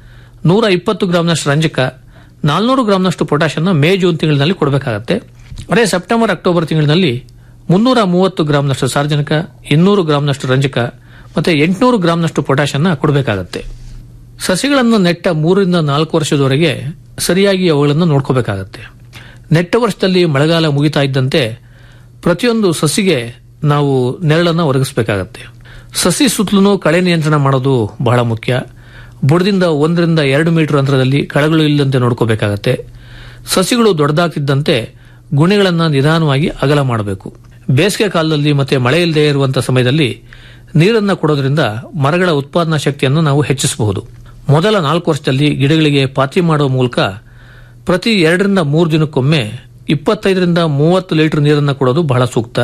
ನೂರ ಇಪ್ಪತ್ತು ಗ್ರಾಂನಷ್ಟು ರಂಜಕ ನಾಲ್ನೂರು ಗ್ರಾಂನಷ್ಟು ಪೊಟ್ಯಾಷ್ ಅನ್ನು ಮೇ ಜೂನ್ ತಿಂಗಳಿನಲ್ಲಿ ಕೊಡಬೇಕಾಗತ್ತೆ ಅದೇ ಸೆಪ್ಟೆಂಬರ್ ಅಕ್ಟೋಬರ್ ತಿಂಗಳಿನಲ್ಲಿ ಮುನ್ನೂರ ಮೂವತ್ತು ಗ್ರಾಂನಷ್ಟು ಸಾರ್ವಜನಿಕ ಇನ್ನೂರು ಗ್ರಾಂನಷ್ಟು ರಂಜಕ ಮತ್ತೆ ಎಂಟುನೂರು ಗ್ರಾಂನಷ್ಟು ಪೊಟ್ಯಾಷ್ ಅನ್ನ ಕೊಡಬೇಕಾಗತ್ತೆ ಸಸಿಗಳನ್ನು ನೆಟ್ಟ ಮೂರರಿಂದ ನಾಲ್ಕು ವರ್ಷದವರೆಗೆ ಸರಿಯಾಗಿ ಅವುಗಳನ್ನು ನೋಡ್ಕೋಬೇಕಾಗತ್ತೆ ನೆಟ್ಟ ವರ್ಷದಲ್ಲಿ ಮಳೆಗಾಲ ಮುಗಿತಾ ಇದ್ದಂತೆ ಪ್ರತಿಯೊಂದು ಸಸಿಗೆ ನಾವು ನೆರಳನ್ನು ಒದಗಿಸಬೇಕಾಗತ್ತೆ ಸಸಿ ಸುತ್ತಲೂ ಕಳೆ ನಿಯಂತ್ರಣ ಮಾಡೋದು ಬಹಳ ಮುಖ್ಯ ಬುಡದಿಂದ ಒಂದರಿಂದ ಎರಡು ಮೀಟರ್ ಅಂತರದಲ್ಲಿ ಕಳೆಗಳು ಇಲ್ಲದಂತೆ ನೋಡ್ಕೋಬೇಕಾಗತ್ತೆ ಸಸಿಗಳು ದೊಡ್ಡದಾಗ್ತಿದ್ದಂತೆ ಗುಣಿಗಳನ್ನು ನಿಧಾನವಾಗಿ ಅಗಲ ಮಾಡಬೇಕು ಬೇಸಿಗೆ ಕಾಲದಲ್ಲಿ ಮತ್ತೆ ಮಳೆ ಇಲ್ಲದೆ ಇರುವಂತಹ ಸಮಯದಲ್ಲಿ ನೀರನ್ನು ಕೊಡೋದ್ರಿಂದ ಮರಗಳ ಉತ್ಪಾದನಾ ಶಕ್ತಿಯನ್ನು ನಾವು ಹೆಚ್ಚಿಸಬಹುದು ಮೊದಲ ನಾಲ್ಕು ವರ್ಷದಲ್ಲಿ ಗಿಡಗಳಿಗೆ ಪಾತಿ ಮಾಡುವ ಮೂಲಕ ಪ್ರತಿ ಎರಡರಿಂದ ಮೂರು ದಿನಕ್ಕೊಮ್ಮೆ ಇಪ್ಪತ್ತೈದರಿಂದ ಮೂವತ್ತು ಲೀಟರ್ ನೀರನ್ನು ಕೊಡೋದು ಬಹಳ ಸೂಕ್ತ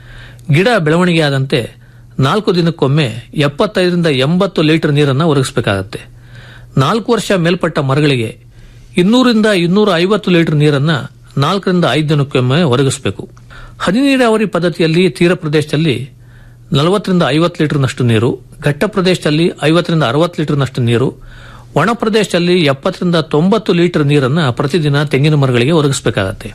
ಗಿಡ ಬೆಳವಣಿಗೆ ಆದಂತೆ ನಾಲ್ಕು ದಿನಕ್ಕೊಮ್ಮೆ ಎಪ್ಪತ್ತೈದರಿಂದ ಎಂಬತ್ತು ಲೀಟರ್ ನೀರನ್ನು ಒದಗಿಸಬೇಕಾಗತ್ತೆ ನಾಲ್ಕು ವರ್ಷ ಮೇಲ್ಪಟ್ಟ ಮರಗಳಿಗೆ ಇನ್ನೂರಿಂದ ಇನ್ನೂರ ಐವತ್ತು ಲೀಟರ್ ನೀರನ್ನು ನಾಲ್ಕರಿಂದ ಐದು ದಿನಕ್ಕೊಮ್ಮೆ ಒದಗಿಸಬೇಕು ಹನಿ ನೀರಾವರಿ ಪದ್ಧತಿಯಲ್ಲಿ ತೀರ ಪ್ರದೇಶದಲ್ಲಿ ನಲವತ್ತರಿಂದ ಐವತ್ತು ಲೀಟರ್ನಷ್ಟು ನೀರು ಘಟ್ಟ ಪ್ರದೇಶದಲ್ಲಿ ಐವತ್ತರಿಂದ ಅರವತ್ತು ಲೀಟರ್ನಷ್ಟು ನೀರು ಒಣ ಪ್ರದೇಶದಲ್ಲಿ ಎಪ್ಪತ್ತರಿಂದ ತೊಂಬತ್ತು ಲೀಟರ್ ನೀರನ್ನು ಪ್ರತಿದಿನ ತೆಂಗಿನ ಮರಗಳಿಗೆ ಒದಗಿಸಬೇಕಾಗತ್ತೆ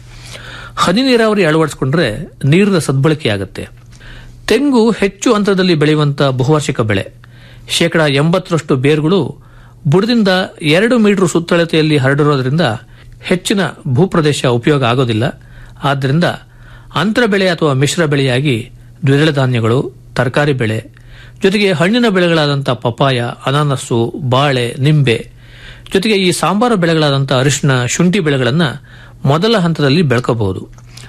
ಹನಿ ನೀರಾವರಿ ಅಳವಡಿಸಿಕೊಂಡ್ರೆ ನೀರಿನ ಸದ್ಬಳಕೆಯಾಗುತ್ತೆ ತೆಂಗು ಹೆಚ್ಚು ಅಂತರದಲ್ಲಿ ಬೆಳೆಯುವಂತಹ ಬಹುವಾರ್ಷಿಕ ಬೆಳೆ ಶೇಕಡಾ ಎಂಬತ್ತರಷ್ಟು ಬೇರುಗಳು ಬುಡದಿಂದ ಎರಡು ಮೀಟರ್ ಸುತ್ತಳತೆಯಲ್ಲಿ ಹರಡಿರೋದ್ರಿಂದ ಹೆಚ್ಚಿನ ಭೂಪ್ರದೇಶ ಉಪಯೋಗ ಆಗೋದಿಲ್ಲ ಆದ್ದರಿಂದ ಅಂತರ ಬೆಳೆ ಅಥವಾ ಮಿಶ್ರ ಬೆಳೆಯಾಗಿ ದ್ವಿದಳ ಧಾನ್ಯಗಳು ತರಕಾರಿ ಬೆಳೆ ಜೊತೆಗೆ ಹಣ್ಣಿನ ಬೆಳೆಗಳಾದಂಥ ಪಪಾಯ ಅನಾನಸ್ಸು ಬಾಳೆ ನಿಂಬೆ ಜೊತೆಗೆ ಈ ಸಾಂಬಾರು ಬೆಳೆಗಳಾದಂಥ ಅರಿಶಿನ ಶುಂಠಿ ಬೆಳೆಗಳನ್ನು ಮೊದಲ ಹಂತದಲ್ಲಿ ಬೆಳ್ಕೋಬಹುದು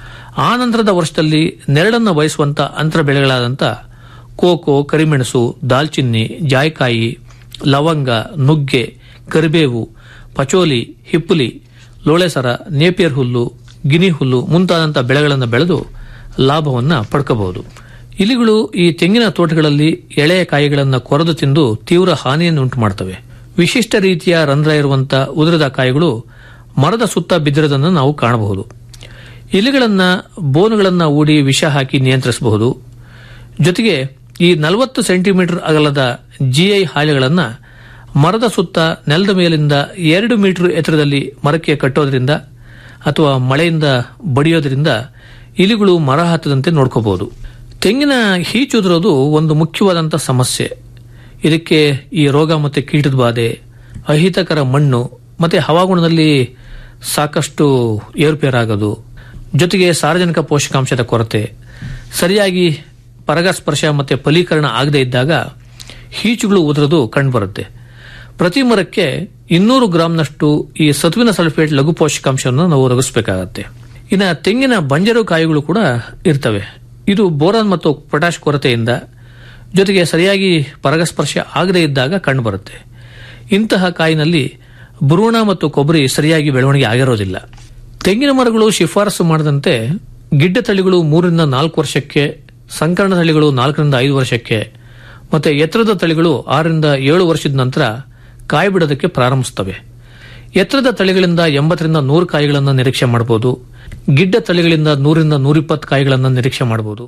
ಆ ನಂತರದ ವರ್ಷದಲ್ಲಿ ನೆರಳನ್ನು ಬಯಸುವಂತ ಅಂತರ ಬೆಳೆಗಳಾದಂಥ ಕೋಕೋ ಕರಿಮೆಣಸು ದಾಲ್ಚಿನ್ನಿ ಜಾಯ್ಕಾಯಿ ಲವಂಗ ನುಗ್ಗೆ ಕರಿಬೇವು ಪಚೋಲಿ ಹಿಪ್ಪುಲಿ ಲೋಳೆಸರ ನೇಪಿಯರ್ ಹುಲ್ಲು ಗಿನಿ ಹುಲ್ಲು ಮುಂತಾದಂಥ ಬೆಳೆಗಳನ್ನು ಬೆಳೆದು ಲಾಭವನ್ನು ಪಡ್ಕಬಹುದು ಇಲಿಗಳು ಈ ತೆಂಗಿನ ತೋಟಗಳಲ್ಲಿ ಎಳೆಯ ಕಾಯಿಗಳನ್ನು ಕೊರೆದು ತಿಂದು ತೀವ್ರ ಹಾನಿಯನ್ನು ಉಂಟು ಮಾಡ್ತವೆ ವಿಶಿಷ್ಟ ರೀತಿಯ ರಂಧ್ರ ಇರುವಂತಹ ಉದುರದ ಕಾಯಿಗಳು ಮರದ ಸುತ್ತ ಬಿದ್ದಿರೋದನ್ನು ನಾವು ಕಾಣಬಹುದು ಇಲಿಗಳನ್ನ ಬೋನುಗಳನ್ನ ಊಡಿ ವಿಷ ಹಾಕಿ ನಿಯಂತ್ರಿಸಬಹುದು ಜೊತೆಗೆ ಈ ನಲವತ್ತು ಸೆಂಟಿಮೀಟರ್ ಅಗಲದ ಜಿಐ ಹಾಳೆಗಳನ್ನ ಮರದ ಸುತ್ತ ನೆಲದ ಮೇಲಿಂದ ಎರಡು ಮೀಟರ್ ಎತ್ತರದಲ್ಲಿ ಮರಕ್ಕೆ ಕಟ್ಟೋದ್ರಿಂದ ಅಥವಾ ಮಳೆಯಿಂದ ಬಡಿಯೋದ್ರಿಂದ ಇಲಿಗಳು ಮರ ಹತ್ತದಂತೆ ನೋಡ್ಕೋಬಹುದು ತೆಂಗಿನ ಹೀಚುದಿರೋದು ಒಂದು ಮುಖ್ಯವಾದಂತಹ ಸಮಸ್ಯೆ ಇದಕ್ಕೆ ಈ ರೋಗ ಮತ್ತು ಕೀಟದ ಬಾಧೆ ಅಹಿತಕರ ಮಣ್ಣು ಮತ್ತೆ ಹವಾಗುಣದಲ್ಲಿ ಸಾಕಷ್ಟು ಏರುಪೇರಾಗೋದು ಜೊತೆಗೆ ಸಾರ್ವಜನಿಕ ಪೋಷಕಾಂಶದ ಕೊರತೆ ಸರಿಯಾಗಿ ಪರಗಸ್ಪರ್ಶ ಮತ್ತೆ ಫಲೀಕರಣ ಆಗದೇ ಇದ್ದಾಗ ಹೀಚುಗಳು ಉದುರೋದು ಕಂಡುಬರುತ್ತೆ ಪ್ರತಿ ಮರಕ್ಕೆ ಇನ್ನೂರು ಗ್ರಾಂನಷ್ಟು ಈ ಸತುವಿನ ಸಲ್ಫೇಟ್ ಲಘು ಪೋಷಕಾಂಶವನ್ನು ನಾವು ಒದಗಿಸಬೇಕಾಗತ್ತೆ ಇನ್ನು ತೆಂಗಿನ ಬಂಜರು ಕಾಯಿಗಳು ಕೂಡ ಇರ್ತವೆ ಇದು ಬೋರಾನ್ ಮತ್ತು ಪೊಟ್ಯಾಶ್ ಕೊರತೆಯಿಂದ ಜೊತೆಗೆ ಸರಿಯಾಗಿ ಪರಗಸ್ಪರ್ಶ ಆಗದೇ ಇದ್ದಾಗ ಕಂಡುಬರುತ್ತೆ ಇಂತಹ ಕಾಯಿನಲ್ಲಿ ಭ್ರೂಣ ಮತ್ತು ಕೊಬ್ಬರಿ ಸರಿಯಾಗಿ ಬೆಳವಣಿಗೆ ಆಗಿರೋದಿಲ್ಲ ತೆಂಗಿನ ಮರಗಳು ಶಿಫಾರಸು ಮಾಡದಂತೆ ಗಿಡ್ಡ ತಳಿಗಳು ಮೂರರಿಂದ ನಾಲ್ಕು ವರ್ಷಕ್ಕೆ ಸಂಕರಣ ತಳಿಗಳು ನಾಲ್ಕರಿಂದ ಐದು ವರ್ಷಕ್ಕೆ ಮತ್ತೆ ಎತ್ತರದ ತಳಿಗಳು ಆರರಿಂದ ಏಳು ವರ್ಷದ ನಂತರ ಕಾಯಿ ಬಿಡೋದಕ್ಕೆ ಪ್ರಾರಂಭಿಸುತ್ತವೆ ಎತ್ತರದ ತಳಿಗಳಿಂದ ಎಂಬತ್ತರಿಂದ ನೂರು ಕಾಯಿಗಳನ್ನು ನಿರೀಕ್ಷೆ ಮಾಡಬಹುದು ಗಿಡ್ಡ ತಳಿಗಳಿಂದ ನೂರಿಂದ ನೂರಿಪ್ಪತ್ತು ಕಾಯಿಗಳನ್ನು ನಿರೀಕ್ಷೆ ಮಾಡಬಹುದು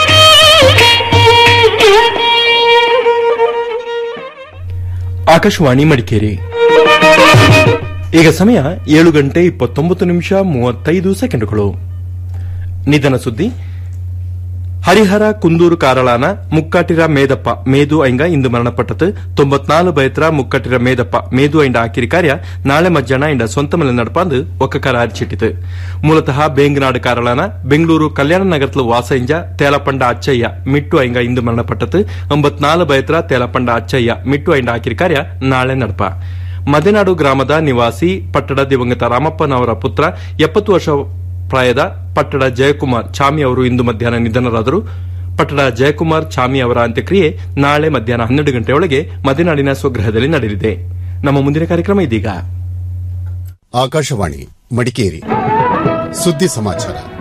ಆಕಾಶವಾಣಿ ಮಡಿಕೇರಿ ಈಗ ಸಮಯ ಏಳು ಗಂಟೆ ಇಪ್ಪತ್ತೊಂಬತ್ತು ನಿಮಿಷ ಮೂವತ್ತೈದು ಸೆಕೆಂಡುಗಳು ನಿಧನ ಸುದ್ದಿ ಹರಿಹರ ಕುಂದೂರು ಕಾರಳಾನ ಮುಕ್ಕಾಟಿರ ಮೇದಪ್ಪ ಮೇದು ಐಂಗ ಇಂದು ಮರಣಪಟ್ಟது ತೊಂಬತ್ನಾಲು ಬಯತ್ರ ಮುಕ್ಕಟಿರ ಮೇದಪ್ಪ ಮೇದು ಐಂಡ ಆಕಿರಿ ಕಾರ್ಯ ನಾಳೆ ಮಧ್ಯಾಹ್ನ ಇಂಡ ಸ್ವಂತ ಮೇಲೆ ನಡಪಾಂದು ಒಕ್ಕಕಾರ ಅರಿಚಿಟ್ಟಿತು ಮೂಲತಃ ಬೇಂಗನಾಡು ಕಾರಳಾನ ಬೆಂಗಳೂರು ಕಲ್ಯಾಣ ನಗರத்தில் ವಾಸ ಇಂಜ ತೇಲಪಂಡ ಅಚ್ಚಯ್ಯ ಮಿಟ್ಟು ಐಂಗ ಇಂದು ಮರಣಪಟ್ಟது ಎಂಬತ್ನಾಲು ಬಯತ್ರ ತೇಲಪಂಡ ಅಚ್ಚಯ್ಯ ಮಿಟ್ಟು ಐಂಡ ಆಕಿರಿ ಕಾರ್ಯ ನಾಳೆ ನಡಪ ಮದೆನಾಡು ಗ್ರಾಮದ ನಿವಾಸಿ ಪಟ್ಟಣ ದಿವಂಗತ ರಾಮಪ್ಪನವರ ಪುತ್ರ ಎಪ್ಪತ್ತು ವರ್ಷ ಪ್ರಾಯದ ಪಟ್ಟಣ ಜಯಕುಮಾರ್ ಚಾಮಿ ಅವರು ಇಂದು ಮಧ್ಯಾಹ್ನ ನಿಧನರಾದರು ಪಟ್ಟಣ ಜಯಕುಮಾರ್ ಚಾಮಿ ಅವರ ಅಂತ್ಯಕ್ರಿಯೆ ನಾಳೆ ಮಧ್ಯಾಹ್ನ ಹನ್ನೆರಡು ಗಂಟೆಯೊಳಗೆ ಮದೆನಾಡಿನ ಸ್ವಗೃಹದಲ್ಲಿ ನಡೆಯಲಿದೆ ನಮ್ಮ ಮುಂದಿನ ಕಾರ್ಯಕ್ರಮ ಇದೀಗ ಆಕಾಶವಾಣಿ ಮಡಿಕೇರಿ ಸುದ್ದಿ ಸಮಾಚಾರ